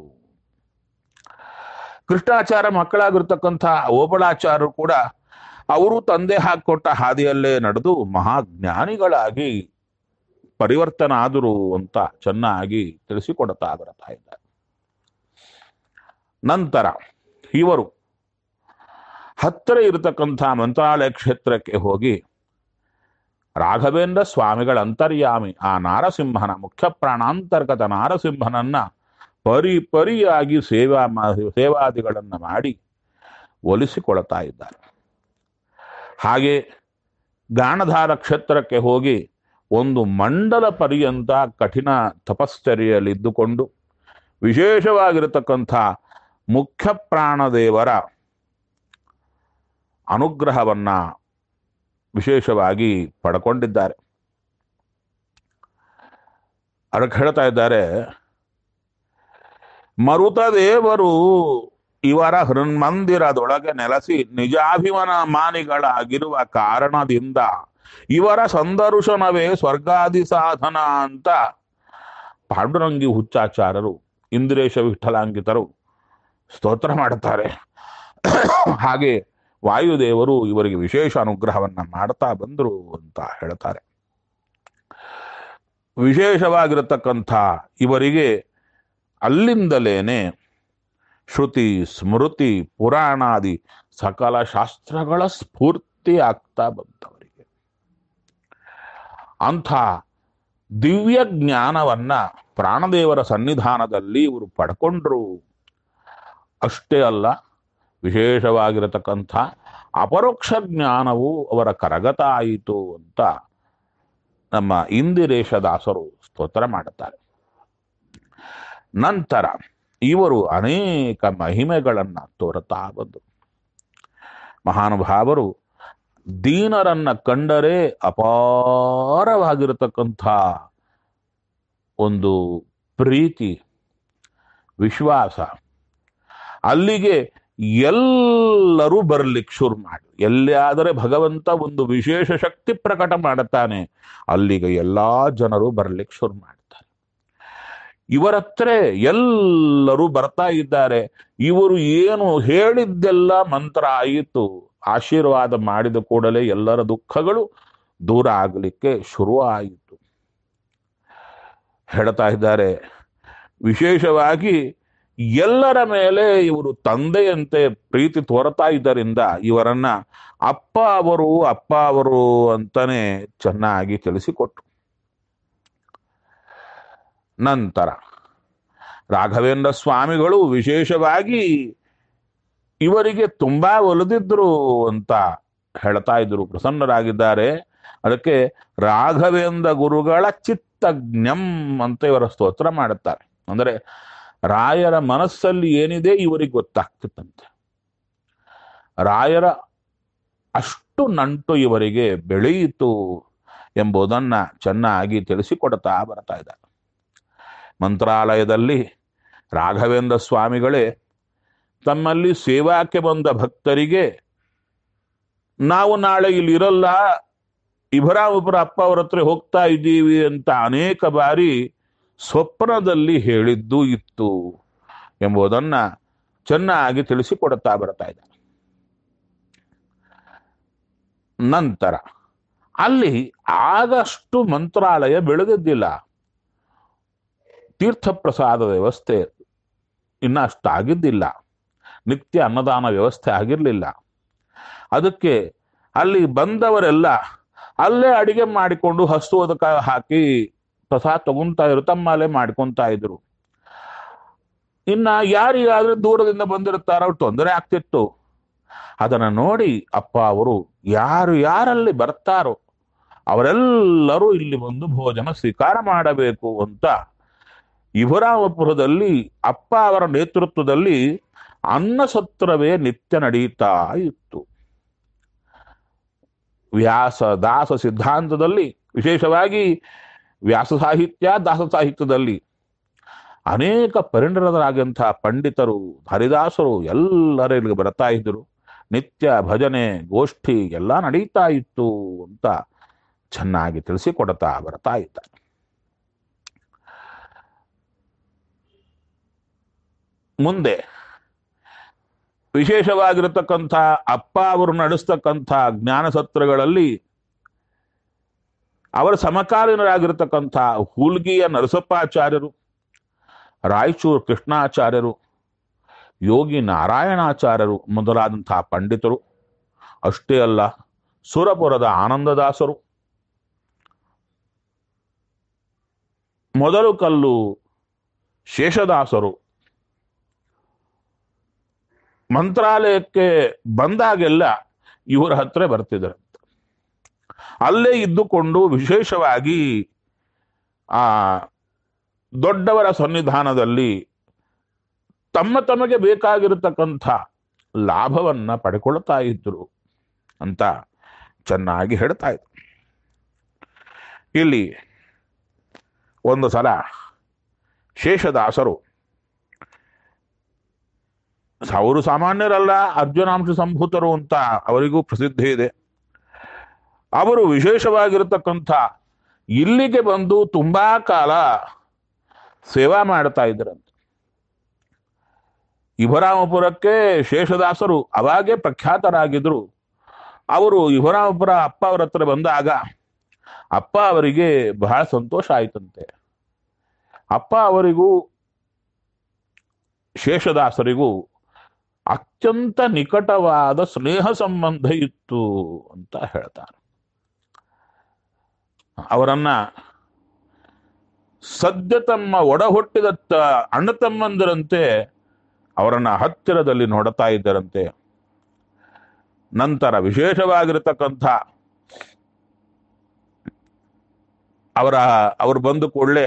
ಕೃಷ್ಣಾಚಾರ್ಯ ಮಕ್ಕಳಾಗಿರ್ತಕ್ಕಂಥ ಓಬಳಾಚಾರ್ಯರು ಕೂಡ ಅವರು ತಂದೆ ಹಾಕೊಟ್ಟ ಹಾದಿಯಲ್ಲೇ ನಡೆದು ಮಹಾಜ್ಞಾನಿಗಳಾಗಿ ಪರಿವರ್ತನ ಆದರು ಅಂತ ಚೆನ್ನಾಗಿ ತಿಳಿಸಿಕೊಡ್ತಾ ಬರ್ತಾ ಇದ್ದಾರೆ ನಂತರ ಇವರು ಹತ್ತಿರ ಇರತಕ್ಕಂಥ ಮಂತ್ರಾಲಯ ಕ್ಷೇತ್ರಕ್ಕೆ ಹೋಗಿ ರಾಘವೇಂದ್ರ ಸ್ವಾಮಿಗಳ ಅಂತರ್ಯಾಮಿ ಆ ನಾರಸಿಂಹನ ಮುಖ್ಯ ಪ್ರಾಣಾಂತರ್ಗತ ನಾರಸಿಂಹನನ್ನ ಪರಿ ಪರಿಯಾಗಿ ಸೇವಾ ಮಾ- ಸೇವಾದಿಗಳನ್ನ ಮಾಡಿ ಒಲಿಸಿಕೊಳ್ತಾ ಇದ್ದಾರೆ ಹಾಗೆ ಗಾಣಧಾರ ಕ್ಷೇತ್ರಕ್ಕೆ ಹೋಗಿ ಒಂದು ಮಂಡಲ ಪರ್ಯಂತ ಕಠಿಣ ತಪಶ್ಚರ್ಯೆಯಲ್ಲಿದ್ದುಕೊಂಡು ವಿಶೇಷವಾಗಿರತಕ್ಕಂಥ ಮುಖ್ಯ ಪ್ರಾಣದೇವರ ಅನುಗ್ರಹವನ್ನ ವಿಶೇಷವಾಗಿ ಪಡ್ಕೊಂಡಿದ್ದಾರೆ ಅದಕ್ಕೆ ಹೇಳ್ತಾ ಇದ್ದಾರೆ ಮರುತದೇವರು ಇವರ ಹೃನ್ಮಂದಿರದೊಳಗೆ ನೆಲೆಸಿ ನಿಜಾಭಿಮನ ಮಾನಿಗಳಾಗಿರುವ ಕಾರಣದಿಂದ ಇವರ ಸಂದರ್ಶನವೇ ಸ್ವರ್ಗಾದಿ ಸಾಧನ ಅಂತ ಪಾಂಡುರಂಗಿ ಹುಚ್ಚಾಚಾರರು ಇಂದ್ರೇಶ ವಿಠಲಾಂಗಿತರು ಸ್ತೋತ್ರ ಮಾಡುತ್ತಾರೆ ಹಾಗೆ ವಾಯುದೇವರು ಇವರಿಗೆ ವಿಶೇಷ ಅನುಗ್ರಹವನ್ನ ಮಾಡ್ತಾ ಬಂದರು ಅಂತ ಹೇಳ್ತಾರೆ ವಿಶೇಷವಾಗಿರತಕ್ಕಂಥ ಇವರಿಗೆ ಅಲ್ಲಿಂದಲೇನೆ ಶ್ರುತಿ ಸ್ಮೃತಿ ಪುರಾಣಾದಿ ಸಕಲ ಶಾಸ್ತ್ರಗಳ ಸ್ಫೂರ್ತಿ ಆಗ್ತಾ ಬಂತವರಿಗೆ ಅಂಥ ದಿವ್ಯ ಜ್ಞಾನವನ್ನ ಪ್ರಾಣದೇವರ ಸನ್ನಿಧಾನದಲ್ಲಿ ಇವರು ಪಡ್ಕೊಂಡ್ರು ಅಷ್ಟೇ ಅಲ್ಲ ವಿಶೇಷವಾಗಿರತಕ್ಕಂಥ ಅಪರೋಕ್ಷ ಜ್ಞಾನವು ಅವರ ಕರಗತ ಆಯಿತು ಅಂತ ನಮ್ಮ ಇಂದಿರೇಶ ದಾಸರು ಸ್ತೋತ್ರ ಮಾಡುತ್ತಾರೆ ನಂತರ ಇವರು ಅನೇಕ ಮಹಿಮೆಗಳನ್ನ ತೋರುತ್ತಾ ಬಂದರು ಮಹಾನುಭಾವರು ದೀನರನ್ನ ಕಂಡರೆ ಅಪಾರವಾಗಿರತಕ್ಕಂಥ ಒಂದು ಪ್ರೀತಿ ವಿಶ್ವಾಸ ಅಲ್ಲಿಗೆ ಎಲ್ಲರೂ ಬರ್ಲಿಕ್ಕೆ ಶುರು ಮಾಡಿ ಎಲ್ಲಿಯಾದರೆ ಭಗವಂತ ಒಂದು ವಿಶೇಷ ಶಕ್ತಿ ಪ್ರಕಟ ಮಾಡುತ್ತಾನೆ ಅಲ್ಲಿಗೆ ಎಲ್ಲಾ ಜನರು ಬರ್ಲಿಕ್ಕೆ ಶುರು ಮಾಡ್ತಾರೆ ಇವರತ್ರ ಎಲ್ಲರೂ ಬರ್ತಾ ಇದ್ದಾರೆ ಇವರು ಏನು ಹೇಳಿದ್ದೆಲ್ಲ ಮಂತ್ರ ಆಯಿತು ಆಶೀರ್ವಾದ ಮಾಡಿದ ಕೂಡಲೇ ಎಲ್ಲರ ದುಃಖಗಳು ದೂರ ಆಗಲಿಕ್ಕೆ ಶುರು ಆಯಿತು ಹೇಳ್ತಾ ಇದ್ದಾರೆ ವಿಶೇಷವಾಗಿ ಎಲ್ಲರ ಮೇಲೆ ಇವರು ತಂದೆಯಂತೆ ಪ್ರೀತಿ ತೋರ್ತಾ ಇದ್ದರಿಂದ ಇವರನ್ನ ಅಪ್ಪ ಅವರು ಅಪ್ಪ ಅವರು ಅಂತಾನೆ ಚೆನ್ನಾಗಿ ತಿಳಿಸಿಕೊಟ್ರು ನಂತರ ರಾಘವೇಂದ್ರ ಸ್ವಾಮಿಗಳು ವಿಶೇಷವಾಗಿ ಇವರಿಗೆ ತುಂಬಾ ಒಲಿದಿದ್ರು ಅಂತ ಹೇಳ್ತಾ ಇದ್ರು ಪ್ರಸನ್ನರಾಗಿದ್ದಾರೆ ಅದಕ್ಕೆ ರಾಘವೇಂದ್ರ ಗುರುಗಳ ಚಿತ್ತಜ್ಞಂ ಅಂತ ಇವರ ಸ್ತೋತ್ರ ಮಾಡುತ್ತಾರೆ ಅಂದರೆ ರಾಯರ ಮನಸ್ಸಲ್ಲಿ ಏನಿದೆ ಇವರಿಗೆ ಗೊತ್ತಾಗ್ತಿತ್ತಂತೆ ರಾಯರ ಅಷ್ಟು ನಂಟು ಇವರಿಗೆ ಬೆಳೆಯಿತು ಎಂಬುದನ್ನ ಚೆನ್ನಾಗಿ ತಿಳಿಸಿಕೊಡ್ತಾ ಬರ್ತಾ ಇದ್ದಾರೆ ಮಂತ್ರಾಲಯದಲ್ಲಿ ರಾಘವೇಂದ್ರ ಸ್ವಾಮಿಗಳೇ ತಮ್ಮಲ್ಲಿ ಸೇವಾಕ್ಕೆ ಬಂದ ಭಕ್ತರಿಗೆ ನಾವು ನಾಳೆ ಇಲ್ಲಿ ಇರಲ್ಲ ಇಭರಾಮಪುರ ಅಪ್ಪ ಅವರ ಹತ್ರ ಹೋಗ್ತಾ ಇದ್ದೀವಿ ಅಂತ ಅನೇಕ ಬಾರಿ ಸ್ವಪ್ನದಲ್ಲಿ ಹೇಳಿದ್ದು ಇತ್ತು ಎಂಬುದನ್ನ ಚೆನ್ನಾಗಿ ತಿಳಿಸಿಕೊಡುತ್ತಾ ಬರ್ತಾ ಇದ್ದಾರೆ ನಂತರ ಅಲ್ಲಿ ಆಗಷ್ಟು ಮಂತ್ರಾಲಯ ಬೆಳೆದಿದ್ದಿಲ್ಲ ತೀರ್ಥಪ್ರಸಾದ ವ್ಯವಸ್ಥೆ ಇನ್ನ ಅಷ್ಟಾಗಿದ್ದಿಲ್ಲ ನಿತ್ಯ ಅನ್ನದಾನ ವ್ಯವಸ್ಥೆ ಆಗಿರಲಿಲ್ಲ ಅದಕ್ಕೆ ಅಲ್ಲಿ ಬಂದವರೆಲ್ಲ ಅಲ್ಲೇ ಅಡಿಗೆ ಮಾಡಿಕೊಂಡು ಹಸುವುದಕ್ಕೆ ಹಾಕಿ ಪ್ರಸಾದ ತಗೊಂತಾ ಇದ್ರು ತಮ್ಮಲ್ಲೇ ಮಾಡ್ಕೊಂತಾ ಇದ್ರು ಇನ್ನ ಯಾರಿಗಾದ್ರೆ ದೂರದಿಂದ ಬಂದಿರ್ತಾರ ಅವ್ರು ತೊಂದರೆ ಆಗ್ತಿತ್ತು ಅದನ್ನ ನೋಡಿ ಅಪ್ಪ ಅವರು ಯಾರು ಯಾರಲ್ಲಿ ಬರ್ತಾರೋ ಅವರೆಲ್ಲರೂ ಇಲ್ಲಿ ಬಂದು ಭೋಜನ ಸ್ವೀಕಾರ ಮಾಡಬೇಕು ಅಂತ ಇಭರಾಮಪುರದಲ್ಲಿ ಅಪ್ಪ ಅವರ ನೇತೃತ್ವದಲ್ಲಿ ಅನ್ನಸತ್ರವೇ ನಿತ್ಯ ನಡೀತಾ ಇತ್ತು ವ್ಯಾಸ ದಾಸ ಸಿದ್ಧಾಂತದಲ್ಲಿ ವಿಶೇಷವಾಗಿ ವ್ಯಾಸ ಸಾಹಿತ್ಯ ದಾಸ ಸಾಹಿತ್ಯದಲ್ಲಿ ಅನೇಕ ಪರಿಣತರಾಗಂತಹ ಪಂಡಿತರು ಹರಿದಾಸರು ಎಲ್ಲರ ಇಲ್ಲಿಗೆ ಬರ್ತಾ ಇದ್ದರು ನಿತ್ಯ ಭಜನೆ ಗೋಷ್ಠಿ ಎಲ್ಲ ನಡೀತಾ ಇತ್ತು ಅಂತ ಚೆನ್ನಾಗಿ ತಿಳಿಸಿಕೊಡ್ತಾ ಬರ್ತಾ ಇದ್ದಾರೆ ಮುಂದೆ ವಿಶೇಷವಾಗಿರತಕ್ಕಂಥ ಅಪ್ಪ ಅವರು ನಡೆಸ್ತಕ್ಕಂಥ ಜ್ಞಾನ ಸತ್ರಗಳಲ್ಲಿ ಅವರ ಸಮಕಾಲೀನರಾಗಿರ್ತಕ್ಕಂಥ ಹೂಲ್ಗಿಯ ನರಸಪ್ಪಾಚಾರ್ಯರು ರಾಯಚೂರು ಕೃಷ್ಣಾಚಾರ್ಯರು ಯೋಗಿ ನಾರಾಯಣಾಚಾರ್ಯರು ಮೊದಲಾದಂತಹ ಪಂಡಿತರು ಅಷ್ಟೇ ಅಲ್ಲ ಸುರಪುರದ ಆನಂದದಾಸರು ಮೊದಲು ಕಲ್ಲು ಶೇಷದಾಸರು ಮಂತ್ರಾಲಯಕ್ಕೆ ಬಂದಾಗೆಲ್ಲ ಇವರ ಹತ್ರ ಬರ್ತಿದ್ದಾರೆ ಅಲ್ಲೇ ಇದ್ದುಕೊಂಡು ವಿಶೇಷವಾಗಿ ಆ ದೊಡ್ಡವರ ಸನ್ನಿಧಾನದಲ್ಲಿ ತಮ್ಮ ತಮಗೆ ಬೇಕಾಗಿರತಕ್ಕಂಥ ಲಾಭವನ್ನ ಪಡ್ಕೊಳ್ತಾ ಇದ್ರು ಅಂತ ಚೆನ್ನಾಗಿ ಹೇಳ್ತಾ ಇದ್ರು ಇಲ್ಲಿ ಒಂದು ಸಲ ಶೇಷದಾಸರು ಅವರು ಸಾಮಾನ್ಯರಲ್ಲ ಅರ್ಜುನಾಂಶ ಸಂಭೂತರು ಅಂತ ಅವರಿಗೂ ಪ್ರಸಿದ್ಧಿ ಇದೆ ಅವರು ವಿಶೇಷವಾಗಿರತಕ್ಕಂಥ ಇಲ್ಲಿಗೆ ಬಂದು ತುಂಬಾ ಕಾಲ ಸೇವಾ ಮಾಡ್ತಾ ಇದ್ರಂತೆ ಇಭರಾಮಪುರಕ್ಕೆ ಶೇಷದಾಸರು ಅವಾಗೇ ಪ್ರಖ್ಯಾತರಾಗಿದ್ರು ಅವರು ಇಭರಾಮಪುರ ಅಪ್ಪ ಅವರ ಹತ್ರ ಬಂದಾಗ ಅಪ್ಪ ಅವರಿಗೆ ಬಹಳ ಸಂತೋಷ ಆಯ್ತಂತೆ ಅಪ್ಪ ಅವರಿಗೂ ಶೇಷದಾಸರಿಗೂ ಅತ್ಯಂತ ನಿಕಟವಾದ ಸ್ನೇಹ ಸಂಬಂಧ ಇತ್ತು ಅಂತ ಹೇಳ್ತಾರೆ ಅವರನ್ನ ಸದ್ಯ ತಮ್ಮ ಒಡ ಹುಟ್ಟಿದ ತ- ಅಣ್ಣ ತಮ್ಮಂದಿರಂತೆ ಅವರನ್ನ ಹತ್ತಿರದಲ್ಲಿ ನೋಡ್ತಾ ಇದ್ದರಂತೆ ನಂತರ ವಿಶೇಷವಾಗಿರತಕ್ಕಂಥ ಅವರ ಅವ್ರು ಬಂದು ಕೂಡಲೇ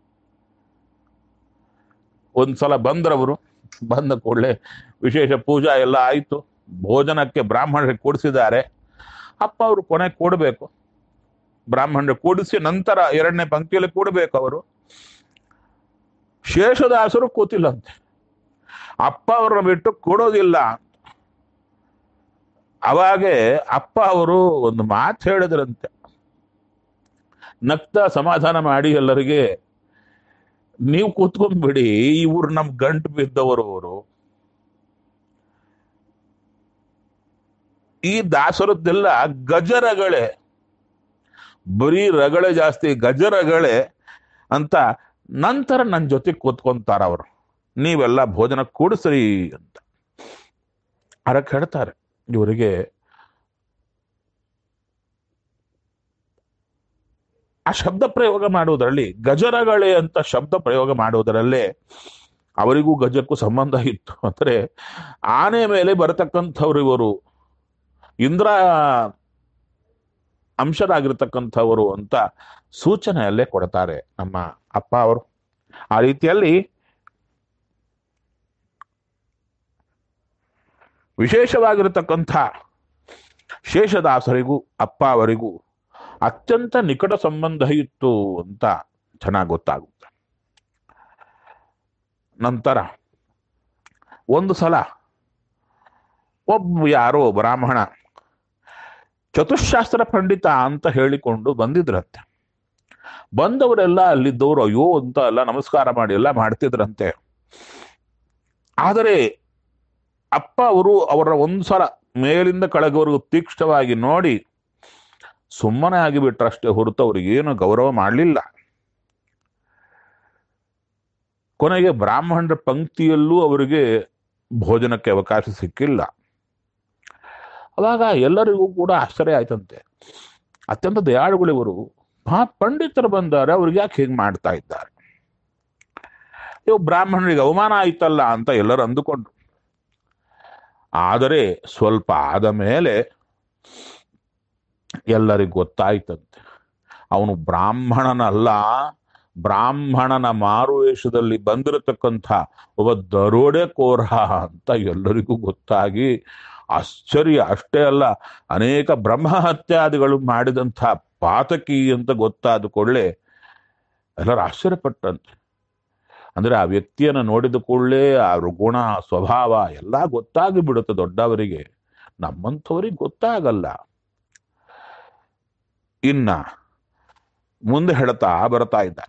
ಒಂದ್ಸಲ ಬಂದ್ರವರು ಬಂದ ಕೂಡಲೇ ವಿಶೇಷ ಪೂಜಾ ಎಲ್ಲ ಆಯಿತು ಭೋಜನಕ್ಕೆ ಬ್ರಾಹ್ಮಣರಿಗೆ ಕೂಡಿಸಿದ್ದಾರೆ ಅಪ್ಪ ಅವರು ಕೊನೆ ಕೂಡಬೇಕು ಬ್ರಾಹ್ಮಣರಿಗೆ ಕೂಡಿಸಿ ನಂತರ ಎರಡನೇ ಪಂಕ್ತಿಯಲ್ಲಿ ಕೂಡಬೇಕು ಅವರು ಶೇಷದಾಸರು ಕೂತಿಲ್ಲಂತೆ ಅಪ್ಪ ಅವ್ರನ್ನ ಬಿಟ್ಟು ಕೊಡೋದಿಲ್ಲ ಅವಾಗೆ ಅಪ್ಪ ಅವರು ಒಂದು ಮಾತು ಹೇಳಿದ್ರಂತೆ ನಗ್ತಾ ಸಮಾಧಾನ ಮಾಡಿ ಎಲ್ಲರಿಗೆ ನೀವು ಕೂತ್ಕೊಂಡ್ಬಿಡಿ ಇವ್ರು ನಮ್ ಗಂಟು ಬಿದ್ದವರು ಅವರು ಈ ದಾಸರದ್ದೆಲ್ಲ ಗಜರಗಳೇ ಬರೀ ರಗಳೆ ಜಾಸ್ತಿ ಗಜರಗಳೇ ಅಂತ ನಂತರ ನನ್ನ ಜೊತೆ ಕೂತ್ಕೊಂತಾರ ಅವರು ನೀವೆಲ್ಲ ಭೋಜನ ಕೂಡಿಸ್ರಿ ಅಂತ ಅದಕ್ಕೆ ಹೇಳ್ತಾರೆ ಇವರಿಗೆ ಆ ಶಬ್ದ ಪ್ರಯೋಗ ಮಾಡುವುದರಲ್ಲಿ ಗಜರಗಳೇ ಅಂತ ಶಬ್ದ ಪ್ರಯೋಗ ಮಾಡುವುದರಲ್ಲೇ ಅವರಿಗೂ ಗಜಕ್ಕೂ ಸಂಬಂಧ ಇತ್ತು ಅಂದ್ರೆ ಆನೆ ಮೇಲೆ ಬರತಕ್ಕಂಥವ್ರು ಇವರು ಇಂದ್ರ ಅಂಶರಾಗಿರ್ತಕ್ಕಂಥವರು ಅಂತ ಸೂಚನೆಯಲ್ಲೇ ಕೊಡ್ತಾರೆ ನಮ್ಮ ಅಪ್ಪ ಅವರು ಆ ರೀತಿಯಲ್ಲಿ ವಿಶೇಷವಾಗಿರತಕ್ಕಂಥ ಶೇಷದಾಸರಿಗೂ ಅಪ್ಪ ಅವರಿಗೂ ಅತ್ಯಂತ ನಿಕಟ ಸಂಬಂಧ ಇತ್ತು ಅಂತ ಚೆನ್ನಾಗಿ ಗೊತ್ತಾಗುತ್ತೆ ನಂತರ ಒಂದು ಸಲ ಒಬ್ಬ ಯಾರೋ ಬ್ರಾಹ್ಮಣ ಚತುಶಾಸ್ತ್ರ ಪಂಡಿತ ಅಂತ ಹೇಳಿಕೊಂಡು ಬಂದಿದ್ರಂತೆ ಬಂದವರೆಲ್ಲ ಅಲ್ಲಿದ್ದವರು ಅಯ್ಯೋ ಅಂತ ಎಲ್ಲ ನಮಸ್ಕಾರ ಮಾಡಿ ಎಲ್ಲ ಮಾಡ್ತಿದ್ರಂತೆ ಆದರೆ ಅಪ್ಪ ಅವರು ಅವರ ಒಂದ್ಸಲ ಮೇಲಿಂದ ಕೆಳಗವರೆಗೂ ತೀಕ್ಷ್ಣವಾಗಿ ನೋಡಿ ಸುಮ್ಮನೆ ಆಗಿಬಿಟ್ರಷ್ಟೇ ಹೊರತು ಅವ್ರಿಗೆ ಏನು ಗೌರವ ಮಾಡಲಿಲ್ಲ ಕೊನೆಗೆ ಬ್ರಾಹ್ಮಣರ ಪಂಕ್ತಿಯಲ್ಲೂ ಅವರಿಗೆ ಭೋಜನಕ್ಕೆ ಅವಕಾಶ ಸಿಕ್ಕಿಲ್ಲ ಅವಾಗ ಎಲ್ಲರಿಗೂ ಕೂಡ ಆಶ್ಚರ್ಯ ಆಯ್ತಂತೆ ಅತ್ಯಂತ ದಯಾಳುಗಳಿವರು ಮಹಾ ಪಂಡಿತರು ಬಂದಾರೆ ಅವ್ರಿಗೆ ಯಾಕೆ ಹೀಗೆ ಮಾಡ್ತಾ ಇದ್ದಾರೆ ಇವು ಬ್ರಾಹ್ಮಣರಿಗೆ ಅವಮಾನ ಆಯ್ತಲ್ಲ ಅಂತ ಎಲ್ಲರೂ ಅಂದುಕೊಂಡ್ರು ಆದರೆ ಸ್ವಲ್ಪ ಆದ ಮೇಲೆ ಎಲ್ಲರಿಗೂ ಗೊತ್ತಾಯ್ತಂತೆ ಅವನು ಬ್ರಾಹ್ಮಣನಲ್ಲ ಬ್ರಾಹ್ಮಣನ ಮಾರುವೇಷದಲ್ಲಿ ಬಂದಿರತಕ್ಕಂಥ ಒಬ್ಬ ದರೋಡೆಕೋರ ಅಂತ ಎಲ್ಲರಿಗೂ ಗೊತ್ತಾಗಿ ಆಶ್ಚರ್ಯ ಅಷ್ಟೇ ಅಲ್ಲ ಅನೇಕ ಬ್ರಹ್ಮಹತ್ಯಾದಿಗಳು ಮಾಡಿದಂಥ ಪಾತಕಿ ಅಂತ ಗೊತ್ತಾದ ಕೂಡಲೇ ಎಲ್ಲರೂ ಆಶ್ಚರ್ಯಪಟ್ಟಂತೆ ಅಂದ್ರೆ ಆ ವ್ಯಕ್ತಿಯನ್ನು ನೋಡಿದ ಕೂಡಲೇ ಆ ಗುಣ ಸ್ವಭಾವ ಎಲ್ಲ ಗೊತ್ತಾಗಿ ಬಿಡುತ್ತೆ ದೊಡ್ಡವರಿಗೆ ನಮ್ಮಂಥವ್ರಿಗೆ ಗೊತ್ತಾಗಲ್ಲ ಇನ್ನ ಮುಂದೆ ಹೇಳ್ತಾ ಬರ್ತಾ ಇದ್ದ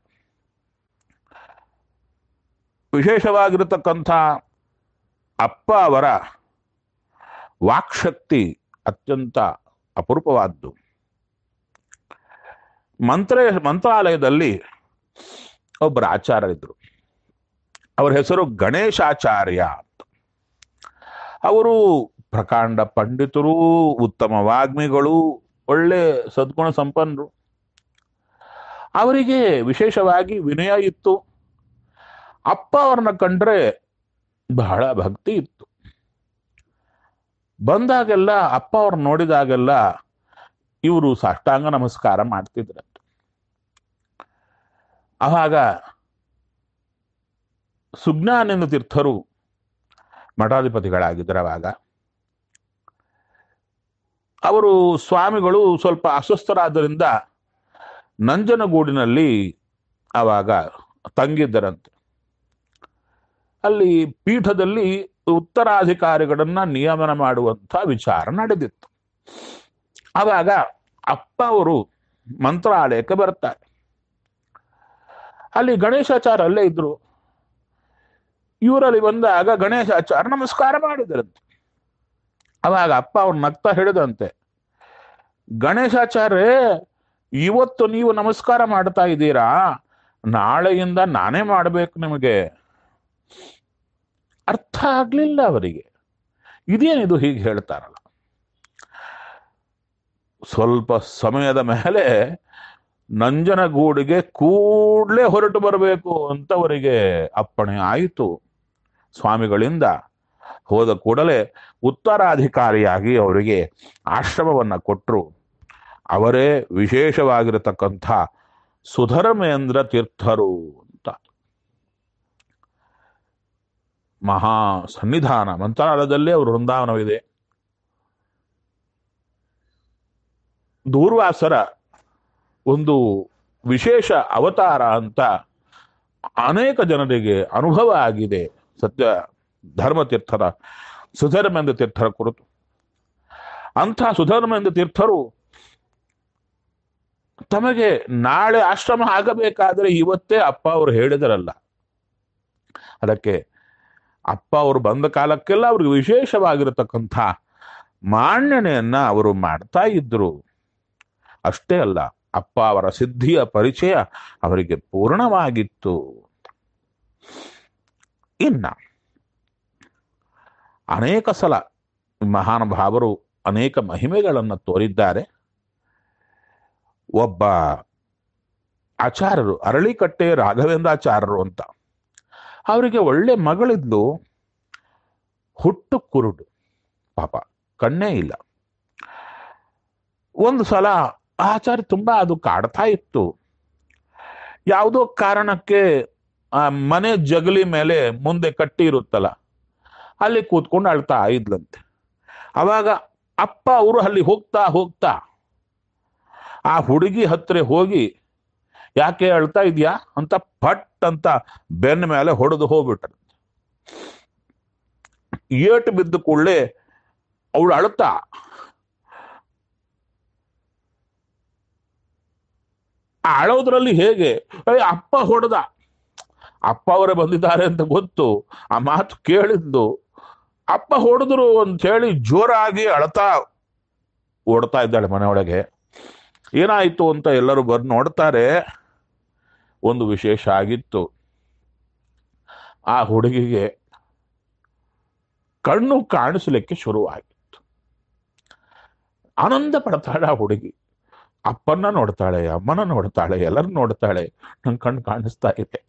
ವಿಶೇಷವಾಗಿರತಕ್ಕಂಥ ಅಪ್ಪ ಅವರ ವಾಕ್ಶಕ್ತಿ ಅತ್ಯಂತ ಅಪರೂಪವಾದ್ದು ಮಂತ್ರ ಮಂತ್ರಾಲಯದಲ್ಲಿ ಒಬ್ಬರು ಆಚಾರ್ಯರಿದ್ರು ಅವರ ಹೆಸರು ಗಣೇಶಾಚಾರ್ಯ ಅಂತ ಅವರು ಪ್ರಕಾಂಡ ಪಂಡಿತರು ಉತ್ತಮ ವಾಗ್ಮಿಗಳು ಒಳ್ಳೆ ಸದ್ಗುಣ ಸಂಪನ್ನರು ಅವರಿಗೆ ವಿಶೇಷವಾಗಿ ವಿನಯ ಇತ್ತು ಅಪ್ಪ ಅವ್ರನ್ನ ಕಂಡ್ರೆ ಬಹಳ ಭಕ್ತಿ ಇತ್ತು ಬಂದಾಗೆಲ್ಲ ಅಪ್ಪ ಅವ್ರು ನೋಡಿದಾಗೆಲ್ಲ ಇವರು ಸಾಷ್ಟಾಂಗ ನಮಸ್ಕಾರ ಮಾಡ್ತಿದ್ರಂತೆ ಆವಾಗ ಸುಜ್ಞಾನಂದ ತೀರ್ಥರು ಮಠಾಧಿಪತಿಗಳಾಗಿದ್ದರು ಅವಾಗ ಅವರು ಸ್ವಾಮಿಗಳು ಸ್ವಲ್ಪ ಅಸ್ವಸ್ಥರಾದ್ದರಿಂದ ನಂಜನಗೂಡಿನಲ್ಲಿ ಆವಾಗ ತಂಗಿದ್ದರಂತೆ ಅಲ್ಲಿ ಪೀಠದಲ್ಲಿ ಉತ್ತರಾಧಿಕಾರಿಗಳನ್ನ ನಿಯಮನ ಮಾಡುವಂಥ ವಿಚಾರ ನಡೆದಿತ್ತು ಆವಾಗ ಅಪ್ಪ ಅವರು ಮಂತ್ರಾಲಯಕ್ಕೆ ಬರ್ತಾರೆ ಅಲ್ಲಿ ಗಣೇಶಾಚಾರ ಅಲ್ಲೇ ಇದ್ರು ಇವರಲ್ಲಿ ಬಂದಾಗ ಗಣೇಶಾಚಾರ ನಮಸ್ಕಾರ ಮಾಡಿದರಂತೆ ಅವಾಗ ಅಪ್ಪ ಅವ್ರು ನಗ್ತಾ ಹೇಳಿದಂತೆ ಗಣೇಶಾಚಾರ್ಯ ಇವತ್ತು ನೀವು ನಮಸ್ಕಾರ ಮಾಡ್ತಾ ಇದ್ದೀರಾ ನಾಳೆಯಿಂದ ನಾನೇ ಮಾಡ್ಬೇಕು ನಿಮಗೆ ಅರ್ಥ ಆಗ್ಲಿಲ್ಲ ಅವರಿಗೆ ಇದೇನಿದು ಹೀಗೆ ಹೇಳ್ತಾರಲ್ಲ ಸ್ವಲ್ಪ ಸಮಯದ ಮೇಲೆ ನಂಜನಗೂಡಿಗೆ ಕೂಡ್ಲೇ ಹೊರಟು ಬರಬೇಕು ಅಂತ ಅವರಿಗೆ ಅಪ್ಪಣೆ ಆಯಿತು ಸ್ವಾಮಿಗಳಿಂದ ಹೋದ ಕೂಡಲೇ ಉತ್ತರಾಧಿಕಾರಿಯಾಗಿ ಅವರಿಗೆ ಆಶ್ರಮವನ್ನ ಕೊಟ್ಟರು ಅವರೇ ವಿಶೇಷವಾಗಿರತಕ್ಕಂಥ ಸುಧರ್ಮೇಂದ್ರ ತೀರ್ಥರು ಅಂತ ಮಹಾ ಸನ್ನಿಧಾನ ಮಂತ್ರಾಲಯದಲ್ಲೇ ಅವರು ವೃಂದಾವನವಿದೆ ದೂರ್ವಾಸರ ಒಂದು ವಿಶೇಷ ಅವತಾರ ಅಂತ ಅನೇಕ ಜನರಿಗೆ ಅನುಭವ ಆಗಿದೆ ಸತ್ಯ ಧರ್ಮತೀರ್ಥರ ಸುಧರ್ಮೇಂದ್ರ ತೀರ್ಥರ ಕುರಿತು ಅಂಥ ಸುಧರ್ಮೇಂದ್ರ ತೀರ್ಥರು ತಮಗೆ ನಾಳೆ ಆಶ್ರಮ ಆಗಬೇಕಾದ್ರೆ ಇವತ್ತೇ ಅಪ್ಪ ಅವರು ಹೇಳಿದರಲ್ಲ ಅದಕ್ಕೆ ಅಪ್ಪ ಅವರು ಬಂದ ಕಾಲಕ್ಕೆಲ್ಲ ಅವ್ರಿಗೆ ವಿಶೇಷವಾಗಿರತಕ್ಕಂಥ ಮಾನ್ಯನೆಯನ್ನ ಅವರು ಮಾಡ್ತಾ ಇದ್ರು ಅಷ್ಟೇ ಅಲ್ಲ ಅಪ್ಪ ಅವರ ಸಿದ್ಧಿಯ ಪರಿಚಯ ಅವರಿಗೆ ಪೂರ್ಣವಾಗಿತ್ತು ಇನ್ನ ಅನೇಕ ಸಲ ಮಹಾನುಭಾವರು ಅನೇಕ ಮಹಿಮೆಗಳನ್ನು ತೋರಿದ್ದಾರೆ ಒಬ್ಬ ಆಚಾರ್ಯರು ಅರಳಿಕಟ್ಟೆ ರಾಘವೇಂದ್ರಾಚಾರ್ಯರು ಅಂತ ಅವರಿಗೆ ಒಳ್ಳೆ ಮಗಳಿದ್ಲು ಹುಟ್ಟು ಕುರುಡು ಪಾಪ ಕಣ್ಣೇ ಇಲ್ಲ ಒಂದು ಸಲ ಆಚಾರ್ಯ ತುಂಬಾ ಅದು ಕಾಡ್ತಾ ಇತ್ತು ಯಾವುದೋ ಕಾರಣಕ್ಕೆ ಆ ಮನೆ ಜಗಲಿ ಮೇಲೆ ಮುಂದೆ ಕಟ್ಟಿ ಇರುತ್ತಲ್ಲ ಅಲ್ಲಿ ಕೂತ್ಕೊಂಡು ಅಳ್ತಾ ಇದ್ಲಂತೆ ಅವಾಗ ಅಪ್ಪ ಅವರು ಅಲ್ಲಿ ಹೋಗ್ತಾ ಹೋಗ್ತಾ ಆ ಹುಡುಗಿ ಹತ್ರ ಹೋಗಿ ಯಾಕೆ ಅಳ್ತಾ ಇದೆಯಾ ಅಂತ ಪಟ್ ಅಂತ ಬೆನ್ನ ಮೇಲೆ ಹೊಡೆದು ಹೋಗ್ಬಿಟ್ರು ಏಟು ಬಿದ್ದ ಕೂಡಲೇ ಅವಳು ಅಳ್ತಾ ಆ ಅಳೋದ್ರಲ್ಲಿ ಹೇಗೆ ಏ ಅಪ್ಪ ಹೊಡೆದ ಅಪ್ಪ ಅವರೇ ಬಂದಿದ್ದಾರೆ ಅಂತ ಗೊತ್ತು ಆ ಮಾತು ಕೇಳಿದ್ದು ಅಪ್ಪ ಹೊಡೆದ್ರು ಅಂತ ಹೇಳಿ ಜೋರಾಗಿ ಅಳ್ತಾ ಓಡ್ತಾ ಇದ್ದಾಳೆ ಮನೆಯೊಳಗೆ ಏನಾಯ್ತು ಅಂತ ಎಲ್ಲರೂ ಬಂದು ನೋಡ್ತಾರೆ ಒಂದು ವಿಶೇಷ ಆಗಿತ್ತು ಆ ಹುಡುಗಿಗೆ ಕಣ್ಣು ಕಾಣಿಸ್ಲಿಕ್ಕೆ ಶುರುವಾಗಿತ್ತು ಆನಂದ ಪಡ್ತಾಳೆ ಆ ಹುಡುಗಿ ಅಪ್ಪನ್ನ ನೋಡ್ತಾಳೆ ಅಮ್ಮನ ನೋಡ್ತಾಳೆ ಎಲ್ಲರೂ ನೋಡ್ತಾಳೆ ನನ್ ಕಣ್ಣು ಕಾಣಿಸ್ತಾ ಇದೆ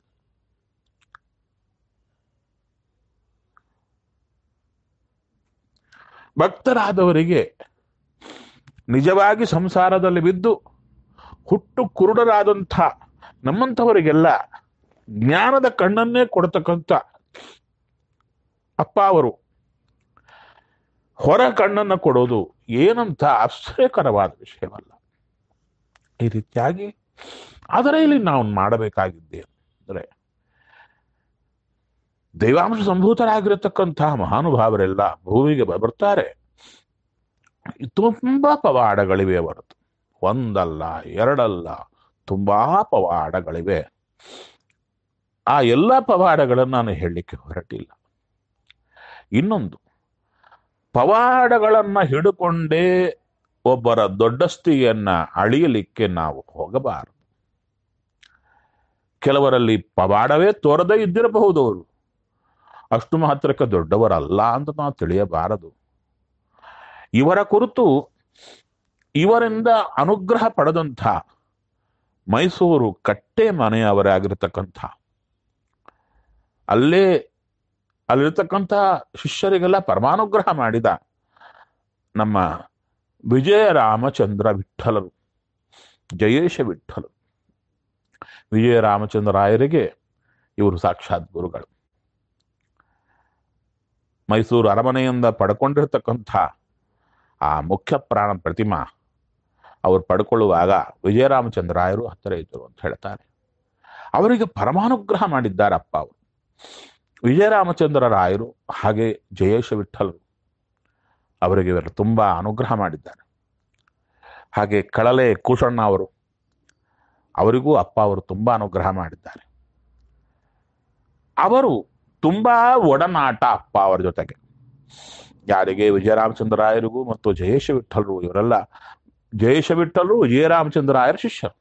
ಭಕ್ತರಾದವರಿಗೆ ನಿಜವಾಗಿ ಸಂಸಾರದಲ್ಲಿ ಬಿದ್ದು ಹುಟ್ಟು ಕುರುಡರಾದಂಥ ನಮ್ಮಂಥವರಿಗೆಲ್ಲ ಜ್ಞಾನದ ಕಣ್ಣನ್ನೇ ಕೊಡ್ತಕ್ಕಂಥ ಅಪ್ಪ ಅವರು ಹೊರ ಕಣ್ಣನ್ನು ಕೊಡೋದು ಏನಂತ ಆಶ್ಚರ್ಯಕರವಾದ ವಿಷಯವಲ್ಲ ಈ ರೀತಿಯಾಗಿ ಆದರೆ ಇಲ್ಲಿ ನಾವು ಮಾಡಬೇಕಾಗಿದ್ದೆ ಅಂದರೆ ದೈವಾಂಶ ಸಂಭೂತರಾಗಿರತಕ್ಕಂತಹ ಮಹಾನುಭಾವರೆಲ್ಲ ಭೂಮಿಗೆ ಬ- ಬರ್ತಾರೆ ತುಂಬಾ ಪವಾಡಗಳಿವೆ ಹೊರತು ಒಂದಲ್ಲ ಎರಡಲ್ಲ ತುಂಬಾ ಪವಾಡಗಳಿವೆ ಆ ಎಲ್ಲ ಪವಾಡಗಳನ್ನು ನಾನು ಹೇಳಲಿಕ್ಕೆ ಹೊರಟಿಲ್ಲ ಇನ್ನೊಂದು ಪವಾಡಗಳನ್ನ ಹಿಡುಕೊಂಡೇ ಒಬ್ಬರ ದೊಡ್ಡಸ್ತಿಯನ್ನ ಅಳಿಯಲಿಕ್ಕೆ ನಾವು ಹೋಗಬಾರದು ಕೆಲವರಲ್ಲಿ ಪವಾಡವೇ ತೋರದೇ ಇದ್ದಿರಬಹುದು ಅವರು ಅಷ್ಟು ಮಾತ್ರಕ್ಕೆ ದೊಡ್ಡವರಲ್ಲ ಅಂತ ನಾವು ತಿಳಿಯಬಾರದು ಇವರ ಕುರಿತು ಇವರಿಂದ ಅನುಗ್ರಹ ಪಡೆದಂಥ ಮೈಸೂರು ಕಟ್ಟೆ ಮನೆಯವರಾಗಿರ್ತಕ್ಕಂಥ ಅಲ್ಲೇ ಅಲ್ಲಿರ್ತಕ್ಕಂಥ ಶಿಷ್ಯರಿಗೆಲ್ಲ ಪರಮಾನುಗ್ರಹ ಮಾಡಿದ ನಮ್ಮ ವಿಜಯ ರಾಮಚಂದ್ರ ವಿಠಲರು ಜಯೇಶ ವಿಠಲರು ವಿಜಯ ರಾಮಚಂದ್ರ ರಾಯರಿಗೆ ಇವರು ಸಾಕ್ಷಾತ್ ಗುರುಗಳು ಮೈಸೂರು ಅರಮನೆಯಿಂದ ಪಡ್ಕೊಂಡಿರ್ತಕ್ಕಂಥ ಆ ಮುಖ್ಯ ಪ್ರಾಣ ಪ್ರತಿಮಾ ಅವ್ರು ಪಡ್ಕೊಳ್ಳುವಾಗ ವಿಜಯರಾಮಚಂದ್ರ ರಾಯರು ಹತ್ತಿರ ಇದ್ದರು ಅಂತ ಹೇಳ್ತಾರೆ ಅವರಿಗೆ ಪರಮಾನುಗ್ರಹ ಮಾಡಿದ್ದಾರೆ ಅಪ್ಪ ಅವರು ವಿಜಯರಾಮಚಂದ್ರ ರಾಯರು ಹಾಗೆ ಜಯೇಶ ವಿಠಲ್ ಅವರಿಗೆ ಇವರು ತುಂಬಾ ಅನುಗ್ರಹ ಮಾಡಿದ್ದಾರೆ ಹಾಗೆ ಕಳಲೆ ಕೂಷಣ್ಣ ಅವರು ಅವರಿಗೂ ಅಪ್ಪ ಅವರು ತುಂಬಾ ಅನುಗ್ರಹ ಮಾಡಿದ್ದಾರೆ ಅವರು ತುಂಬಾ ಒಡನಾಟ ಅಪ್ಪ ಅವರ ಜೊತೆಗೆ ಯಾರಿಗೆ ವಿಜಯರಾಮಚಂದ್ರ ರಾಯರಿಗೂ ಮತ್ತು ಜಯೇಶ ವಿಠಲರು ಇವರೆಲ್ಲ ಜಯೇಶ ವಿಠಲರು ವಿಜಯರಾಮಚಂದ್ರ ರಾಯರ ಶಿಷ್ಯರು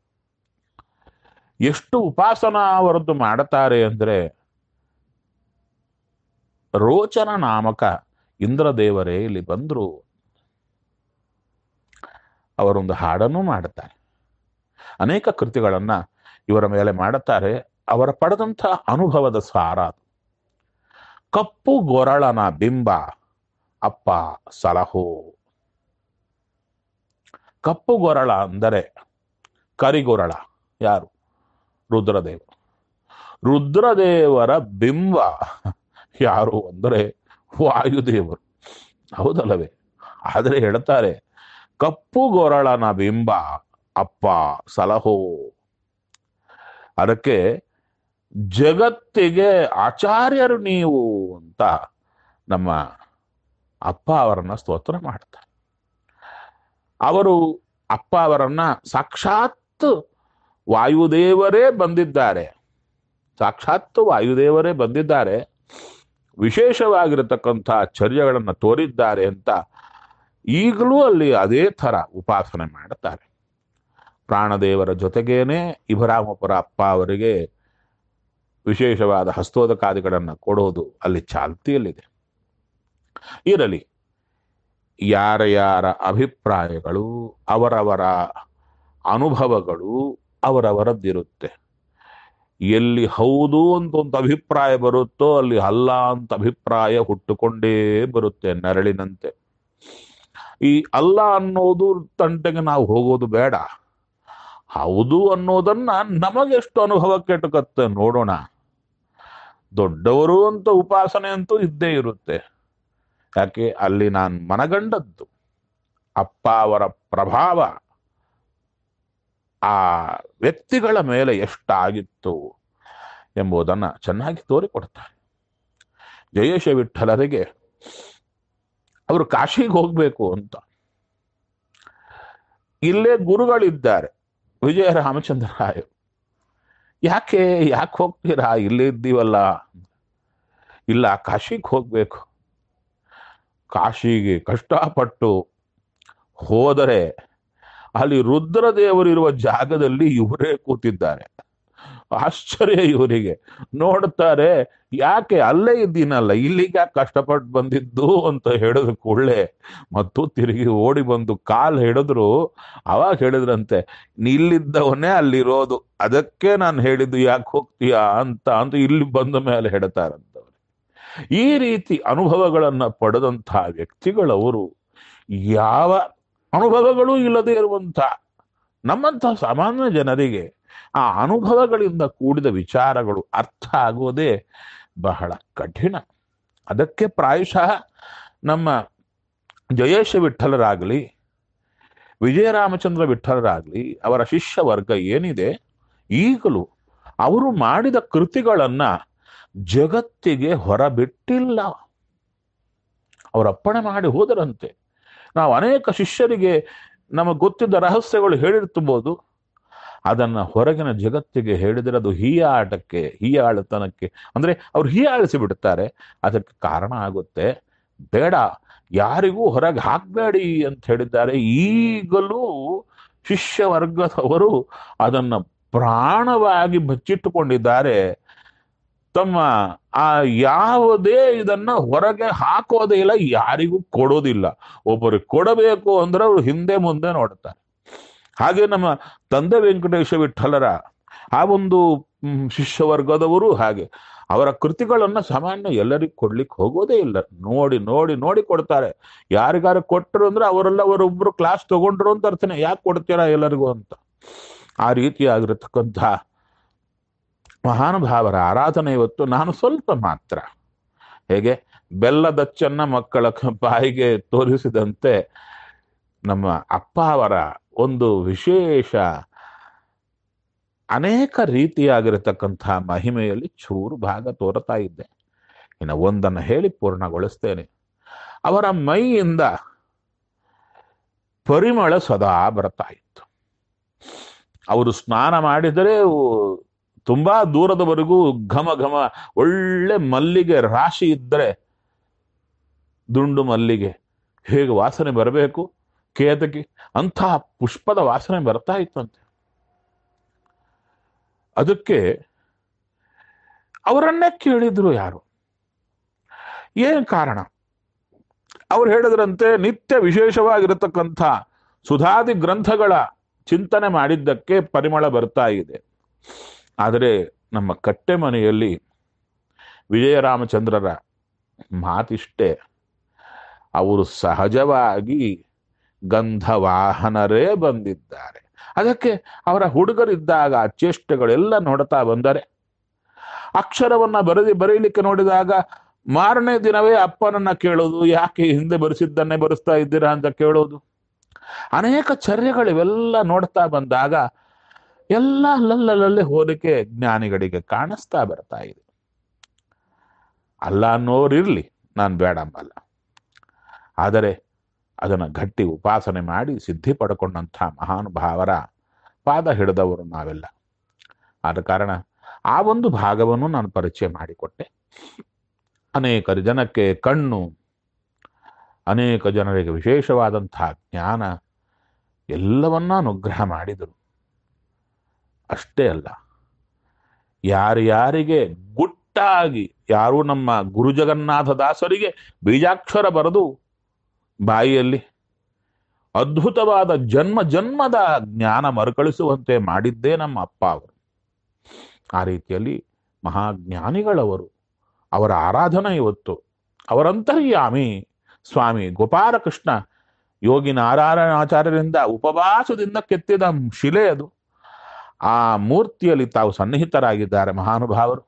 ಎಷ್ಟು ಉಪಾಸನಾ ಅವರದ್ದು ಮಾಡುತ್ತಾರೆ ಅಂದ್ರೆ ರೋಚನ ನಾಮಕ ಇಂದ್ರದೇವರೇ ಇಲ್ಲಿ ಬಂದ್ರು ಅವರೊಂದು ಹಾಡನ್ನು ಮಾಡುತ್ತಾರೆ ಅನೇಕ ಕೃತಿಗಳನ್ನ ಇವರ ಮೇಲೆ ಮಾಡುತ್ತಾರೆ ಅವರ ಪಡೆದಂಥ ಅನುಭವದ ಸಾರ ಅದು. ಕಪ್ಪು ಗೊರಳನ ಬಿಂಬ ಅಪ್ಪ ಸಲಹೋ ಕಪ್ಪು ಗೊರಳ ಅಂದರೆ ಕರಿಗೊರಳ ಯಾರು ರುದ್ರದೇವ ರುದ್ರದೇವರ ಬಿಂಬ ಯಾರು ಅಂದರೆ ವಾಯುದೇವರು ಹೌದಲ್ಲವೇ ಆದರೆ ಹೇಳ್ತಾರೆ ಕಪ್ಪು ಗೊರಳನ ಬಿಂಬ ಅಪ್ಪ ಸಲಹೋ ಅದಕ್ಕೆ ಜಗತ್ತಿಗೆ ಆಚಾರ್ಯರು ನೀವು ಅಂತ ನಮ್ಮ ಅಪ್ಪ ಅವರನ್ನ ಸ್ತೋತ್ರ ಮಾಡ್ತಾರೆ ಅವರು ಅಪ್ಪ ಅವರನ್ನ ಸಾಕ್ಷಾತ್ ವಾಯುದೇವರೇ ಬಂದಿದ್ದಾರೆ ಸಾಕ್ಷಾತ್ ವಾಯುದೇವರೇ ಬಂದಿದ್ದಾರೆ ವಿಶೇಷವಾಗಿರತಕ್ಕಂಥ ಚರ್ಯಗಳನ್ನು ತೋರಿದ್ದಾರೆ ಅಂತ ಈಗಲೂ ಅಲ್ಲಿ ಅದೇ ಥರ ಉಪಾಸನೆ ಮಾಡುತ್ತಾರೆ ಪ್ರಾಣದೇವರ ಜೊತೆಗೇನೆ ಇಭರಾಮಪುರ ಅಪ್ಪ ಅವರಿಗೆ ವಿಶೇಷವಾದ ಹಸ್ತೋದಕಾದಿಗಳನ್ನು ಕೊಡೋದು ಅಲ್ಲಿ ಚಾಲ್ತಿಯಲ್ಲಿದೆ ಇರಲಿ ಯಾರ ಯಾರ ಅಭಿಪ್ರಾಯಗಳು ಅವರವರ ಅನುಭವಗಳು ಅವರವರದ್ದಿರುತ್ತೆ ಎಲ್ಲಿ ಹೌದು ಅಂತ ಒಂದು ಅಭಿಪ್ರಾಯ ಬರುತ್ತೋ ಅಲ್ಲಿ ಅಲ್ಲ ಅಂತ ಅಭಿಪ್ರಾಯ ಹುಟ್ಟುಕೊಂಡೇ ಬರುತ್ತೆ ನೆರಳಿನಂತೆ ಈ ಅಲ್ಲ ಅನ್ನೋದು ತಂಟೆಗೆ ನಾವು ಹೋಗೋದು ಬೇಡ ಹೌದು ಅನ್ನೋದನ್ನ ನಮಗೆಷ್ಟು ಅನುಭವ ಕೆಟ್ಟಕತ್ತೆ ನೋಡೋಣ ದೊಡ್ಡವರು ಅಂತ ಉಪಾಸನೆ ಅಂತೂ ಇದ್ದೇ ಇರುತ್ತೆ ಯಾಕೆ ಅಲ್ಲಿ ನಾನು ಮನಗಂಡದ್ದು ಅಪ್ಪ ಅವರ ಪ್ರಭಾವ ಆ ವ್ಯಕ್ತಿಗಳ ಮೇಲೆ ಎಷ್ಟಾಗಿತ್ತು ಎಂಬುದನ್ನ ಚೆನ್ನಾಗಿ ತೋರಿಕೊಡ್ತಾರೆ ಜಯೇಶ ವಿಠಲರಿಗೆ ಅವರು ಕಾಶಿಗೆ ಹೋಗ್ಬೇಕು ಅಂತ ಇಲ್ಲೇ ಗುರುಗಳಿದ್ದಾರೆ ವಿಜಯ ರಾಮಚಂದ್ರ ರಾಯರು ಯಾಕೆ ಯಾಕೆ ಹೋಗ್ತೀರಾ ಇಲ್ಲೇ ಇದ್ದೀವಲ್ಲ ಇಲ್ಲ ಕಾಶಿಗೆ ಹೋಗ್ಬೇಕು ಕಾಶಿಗೆ ಕಷ್ಟಪಟ್ಟು ಹೋದರೆ ಅಲ್ಲಿ ರುದ್ರದೇವರಿರುವ ಜಾಗದಲ್ಲಿ ಇವರೇ ಕೂತಿದ್ದಾರೆ ಆಶ್ಚರ್ಯ ಇವರಿಗೆ ನೋಡ್ತಾರೆ ಯಾಕೆ ಅಲ್ಲೇ ಇದ್ದೀನಲ್ಲ ಇಲ್ಲಿಗೆ ಯಾಕೆ ಕಷ್ಟಪಟ್ಟು ಬಂದಿದ್ದು ಅಂತ ಹೇಳಿದ್ರು ಕೂಡಲೇ ಮತ್ತು ತಿರುಗಿ ಓಡಿ ಬಂದು ಕಾಲ್ ಹಿಡಿದ್ರು ಅವಾಗ ಹೇಳಿದ್ರಂತೆ ಇಲ್ಲಿದ್ದವನೇ ಅಲ್ಲಿರೋದು ಅದಕ್ಕೆ ನಾನು ಹೇಳಿದ್ದು ಯಾಕೆ ಹೋಗ್ತೀಯಾ ಅಂತ ಅಂತ ಇಲ್ಲಿ ಬಂದ ಮೇಲೆ ಹೇಳ್ತಾರಂತವ್ರು ಈ ರೀತಿ ಅನುಭವಗಳನ್ನ ಪಡೆದಂತಹ ವ್ಯಕ್ತಿಗಳವರು ಯಾವ ಅನುಭವಗಳೂ ಇಲ್ಲದೆ ಇರುವಂಥ ನಮ್ಮಂತಹ ಸಾಮಾನ್ಯ ಜನರಿಗೆ ಆ ಅನುಭವಗಳಿಂದ ಕೂಡಿದ ವಿಚಾರಗಳು ಅರ್ಥ ಆಗೋದೇ ಬಹಳ ಕಠಿಣ ಅದಕ್ಕೆ ಪ್ರಾಯಶಃ ನಮ್ಮ ಜಯೇಶ ವಿಠಲರಾಗಲಿ ವಿಜಯರಾಮಚಂದ್ರ ವಿಠಲರಾಗಲಿ ಅವರ ಶಿಷ್ಯ ವರ್ಗ ಏನಿದೆ ಈಗಲೂ ಅವರು ಮಾಡಿದ ಕೃತಿಗಳನ್ನ ಜಗತ್ತಿಗೆ ಹೊರಬಿಟ್ಟಿಲ್ಲ ಅವರಪ್ಪಣೆ ಮಾಡಿ ಹೋದರಂತೆ ನಾವು ಅನೇಕ ಶಿಷ್ಯರಿಗೆ ನಮಗೆ ಗೊತ್ತಿದ್ದ ರಹಸ್ಯಗಳು ಹೇಳಿರ್ತಿರ್ಬೋದು ಅದನ್ನ ಹೊರಗಿನ ಜಗತ್ತಿಗೆ ಹೇಳಿದರೆ ಅದು ಹೀಯಾಟಕ್ಕೆ ಹೀಯಾಳತನಕ್ಕೆ ಅಂದ್ರೆ ಅವ್ರು ಹೀಯಾಳಿಸಿ ಬಿಡುತ್ತಾರೆ ಅದಕ್ಕೆ ಕಾರಣ ಆಗುತ್ತೆ ಬೇಡ ಯಾರಿಗೂ ಹೊರಗೆ ಹಾಕಬೇಡಿ ಅಂತ ಹೇಳಿದ್ದಾರೆ ಈಗಲೂ ಶಿಷ್ಯ ವರ್ಗದವರು ಅದನ್ನ ಪ್ರಾಣವಾಗಿ ಬಚ್ಚಿಟ್ಟುಕೊಂಡಿದ್ದಾರೆ ತಮ್ಮ ಆ ಯಾವುದೇ ಇದನ್ನ ಹೊರಗೆ ಹಾಕೋದೇ ಇಲ್ಲ ಯಾರಿಗೂ ಕೊಡೋದಿಲ್ಲ ಒಬ್ಬರಿಗೆ ಕೊಡಬೇಕು ಅಂದ್ರೆ ಅವರು ಹಿಂದೆ ಮುಂದೆ ನೋಡ್ತಾರೆ ಹಾಗೆ ನಮ್ಮ ತಂದೆ ವೆಂಕಟೇಶ ವಿಠಲರ ಆ ಒಂದು ಮ್, ಶಿಷ್ಯ ವರ್ಗದವರು ಹಾಗೆ ಅವರ ಕೃತಿಗಳನ್ನ ಸಾಮಾನ್ಯ ಎಲ್ಲರಿಗೂ ಕೊಡ್ಲಿಕ್ಕೆ ಹೋಗೋದೇ ಇಲ್ಲ ನೋಡಿ ನೋಡಿ ನೋಡಿ ಕೊಡ್ತಾರೆ ಯಾರಿಗಾರ ಕೊಟ್ಟರು ಅಂದ್ರೆ ಅವರೆಲ್ಲ ಅವರೊಬ್ರು ಕ್ಲಾಸ್ ತಗೊಂಡ್ರು ಅಂತ ಅರ್ಥನೇ ಯಾಕೆ ಕೊಡ್ತೀರಾ ಎಲ್ಲರಿಗೂ ಅಂತ ಆ ರೀತಿಯಾಗಿರತಕ್ಕಂಥ ಮಹಾನುಭಾವರ ಆರಾಧನೆ ಇವತ್ತು ನಾನು ಸ್ವಲ್ಪ ಮಾತ್ರ ಹೇಗೆ ಬೆಲ್ಲದಚ್ಚನ್ನ ಮಕ್ಕಳ ಕ- ಬಾಯಿಗೆ ತೋರಿಸಿದಂತೆ ನಮ್ಮ ಅಪ್ಪ ಅವರ ಒಂದು ವಿಶೇಷ ಅನೇಕ ರೀತಿಯಾಗಿರತಕ್ಕಂತಹ ಮಹಿಮೆಯಲ್ಲಿ ಚೂರು ಭಾಗ ತೋರ್ತಾ ಇದ್ದೆ ಇನ್ನು ಒಂದನ್ನು ಹೇಳಿ ಪೂರ್ಣಗೊಳಿಸ್ತೇನೆ ಅವರ ಮೈಯಿಂದ ಪರಿಮಳ ಸದಾ ಬರ್ತಾ ಇತ್ತು ಅವರು ಸ್ನಾನ ಮಾಡಿದರೆ ಉ- ತುಂಬಾ ದೂರದವರೆಗೂ ಘಮ ಘಮ ಒಳ್ಳೆ ಮಲ್ಲಿಗೆ ರಾಶಿ ಇದ್ದರೆ ದುಂಡು ಮಲ್ಲಿಗೆ ಹೇಗೆ ವಾಸನೆ ಬರಬೇಕು ಕೇತಕಿ ಅಂತಹ ಪುಷ್ಪದ ವಾಸನೆ ಬರ್ತಾ ಇತ್ತಂತೆ ಅದಕ್ಕೆ ಅವರನ್ನೇ ಕೇಳಿದ್ರು ಯಾರು ಏನ್ ಕಾರಣ ಅವ್ರು ಹೇಳಿದ್ರಂತೆ ನಿತ್ಯ ವಿಶೇಷವಾಗಿರತಕ್ಕಂಥ ಸುಧಾದಿ ಗ್ರಂಥಗಳ ಚಿಂತನೆ ಮಾಡಿದ್ದಕ್ಕೆ ಪರಿಮಳ ಬರ್ತಾ ಇದೆ ಆದರೆ ನಮ್ಮ ಕಟ್ಟೆ ಮನೆಯಲ್ಲಿ ವಿಜಯರಾಮಚಂದ್ರರ ಮಾತಿಷ್ಟೇ ಅವರು ಸಹಜವಾಗಿ ಗಂಧವಾಹನರೇ ಬಂದಿದ್ದಾರೆ ಅದಕ್ಕೆ ಅವರ ಹುಡುಗರಿದ್ದಾಗ ಆ ಚೇಷ್ಟೆಗಳೆಲ್ಲ ನೋಡ್ತಾ ಬಂದರೆ ಅಕ್ಷರವನ್ನ ಬರೆದಿ ಬರೀಲಿಕ್ಕೆ ನೋಡಿದಾಗ ಮಾರನೇ ದಿನವೇ ಅಪ್ಪನನ್ನ ಕೇಳೋದು ಯಾಕೆ ಹಿಂದೆ ಬರೆಸಿದ್ದನ್ನೇ ಬರೆಸ್ತಾ ಇದ್ದೀರಾ ಅಂತ ಕೇಳೋದು ಅನೇಕ ಚರ್ಯಗಳಿವೆಲ್ಲ ನೋಡ್ತಾ ಬಂದಾಗ ಎಲ್ಲ ಅಲ್ಲಲ್ಲಲ್ಲೇ ಹೋಲಿಕೆ ಜ್ಞಾನಿಗಳಿಗೆ ಕಾಣಿಸ್ತಾ ಬರ್ತಾ ಇದೆ ಅಲ್ಲ ಅನ್ನೋರಿರ್ಲಿ ನಾನು ಬೇಡ ಅಂಬಲ್ಲ ಆದರೆ ಅದನ್ನು ಗಟ್ಟಿ ಉಪಾಸನೆ ಮಾಡಿ ಸಿದ್ಧಿ ಪಡ್ಕೊಂಡಂಥ ಮಹಾನುಭಾವರ ಪಾದ ಹಿಡಿದವರು ನಾವೆಲ್ಲ ಆದ ಕಾರಣ ಆ ಒಂದು ಭಾಗವನ್ನು ನಾನು ಪರಿಚಯ ಮಾಡಿಕೊಟ್ಟೆ ಅನೇಕ ಜನಕ್ಕೆ ಕಣ್ಣು ಅನೇಕ ಜನರಿಗೆ ವಿಶೇಷವಾದಂತಹ ಜ್ಞಾನ ಎಲ್ಲವನ್ನ ಅನುಗ್ರಹ ಮಾಡಿದರು ಅಷ್ಟೇ ಅಲ್ಲ ಯಾರ್ಯಾರಿಗೆ ಗುಟ್ಟಾಗಿ ಯಾರು ನಮ್ಮ ಗುರು ಜಗನ್ನಾಥ ದಾಸರಿಗೆ ಬೀಜಾಕ್ಷರ ಬರೆದು ಬಾಯಿಯಲ್ಲಿ ಅದ್ಭುತವಾದ ಜನ್ಮ ಜನ್ಮದ ಜ್ಞಾನ ಮರುಕಳಿಸುವಂತೆ ಮಾಡಿದ್ದೇ ನಮ್ಮ ಅಪ್ಪ ಅವರು ಆ ರೀತಿಯಲ್ಲಿ ಮಹಾಜ್ಞಾನಿಗಳವರು ಅವರ ಆರಾಧನೆ ಇವತ್ತು ಅವರಂತರ್ಯಾಮಿ ಸ್ವಾಮಿ ಗೋಪಾಲಕೃಷ್ಣ ಯೋಗಿ ನಾರಾಯಣಾಚಾರ್ಯರಿಂದ ಉಪವಾಸದಿಂದ ಕೆತ್ತಿದ ಶಿಲೆ ಅದು ಆ ಮೂರ್ತಿಯಲ್ಲಿ ತಾವು ಸನ್ನಿಹಿತರಾಗಿದ್ದಾರೆ ಮಹಾನುಭಾವರು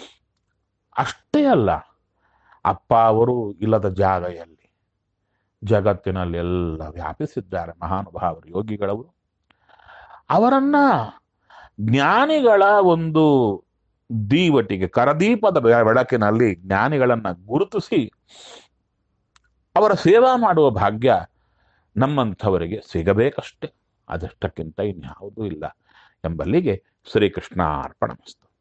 ಅಷ್ಟೇ ಅಲ್ಲ ಅಪ್ಪ ಅವರು ಇಲ್ಲದ ಜಾಗ ಎಲ್ಲಿ ಜಗತ್ತಿನಲ್ಲಿ ಎಲ್ಲ ವ್ಯಾಪಿಸಿದ್ದಾರೆ ಮಹಾನುಭಾವರು ಯೋಗಿಗಳವರು ಅವರನ್ನ ಜ್ಞಾನಿಗಳ ಒಂದು ದೀವಟಿಗೆ ಕರದೀಪದ ಬೆ- ಬೆಳಕಿನಲ್ಲಿ ಜ್ಞಾನಿಗಳನ್ನ ಗುರುತಿಸಿ ಅವರ ಸೇವಾ ಮಾಡುವ ಭಾಗ್ಯ ನಮ್ಮಂಥವರಿಗೆ ಸಿಗಬೇಕಷ್ಟೆ ಅದಷ್ಟಕ್ಕಿಂತ ಇನ್ಯಾವುದೂ ಇಲ್ಲ ಎಂಬಲ್ಲಿಗೆ ಶ್ರೀಕೃಷ್ಣ ಅರ್ಪಣಮಸ್ತು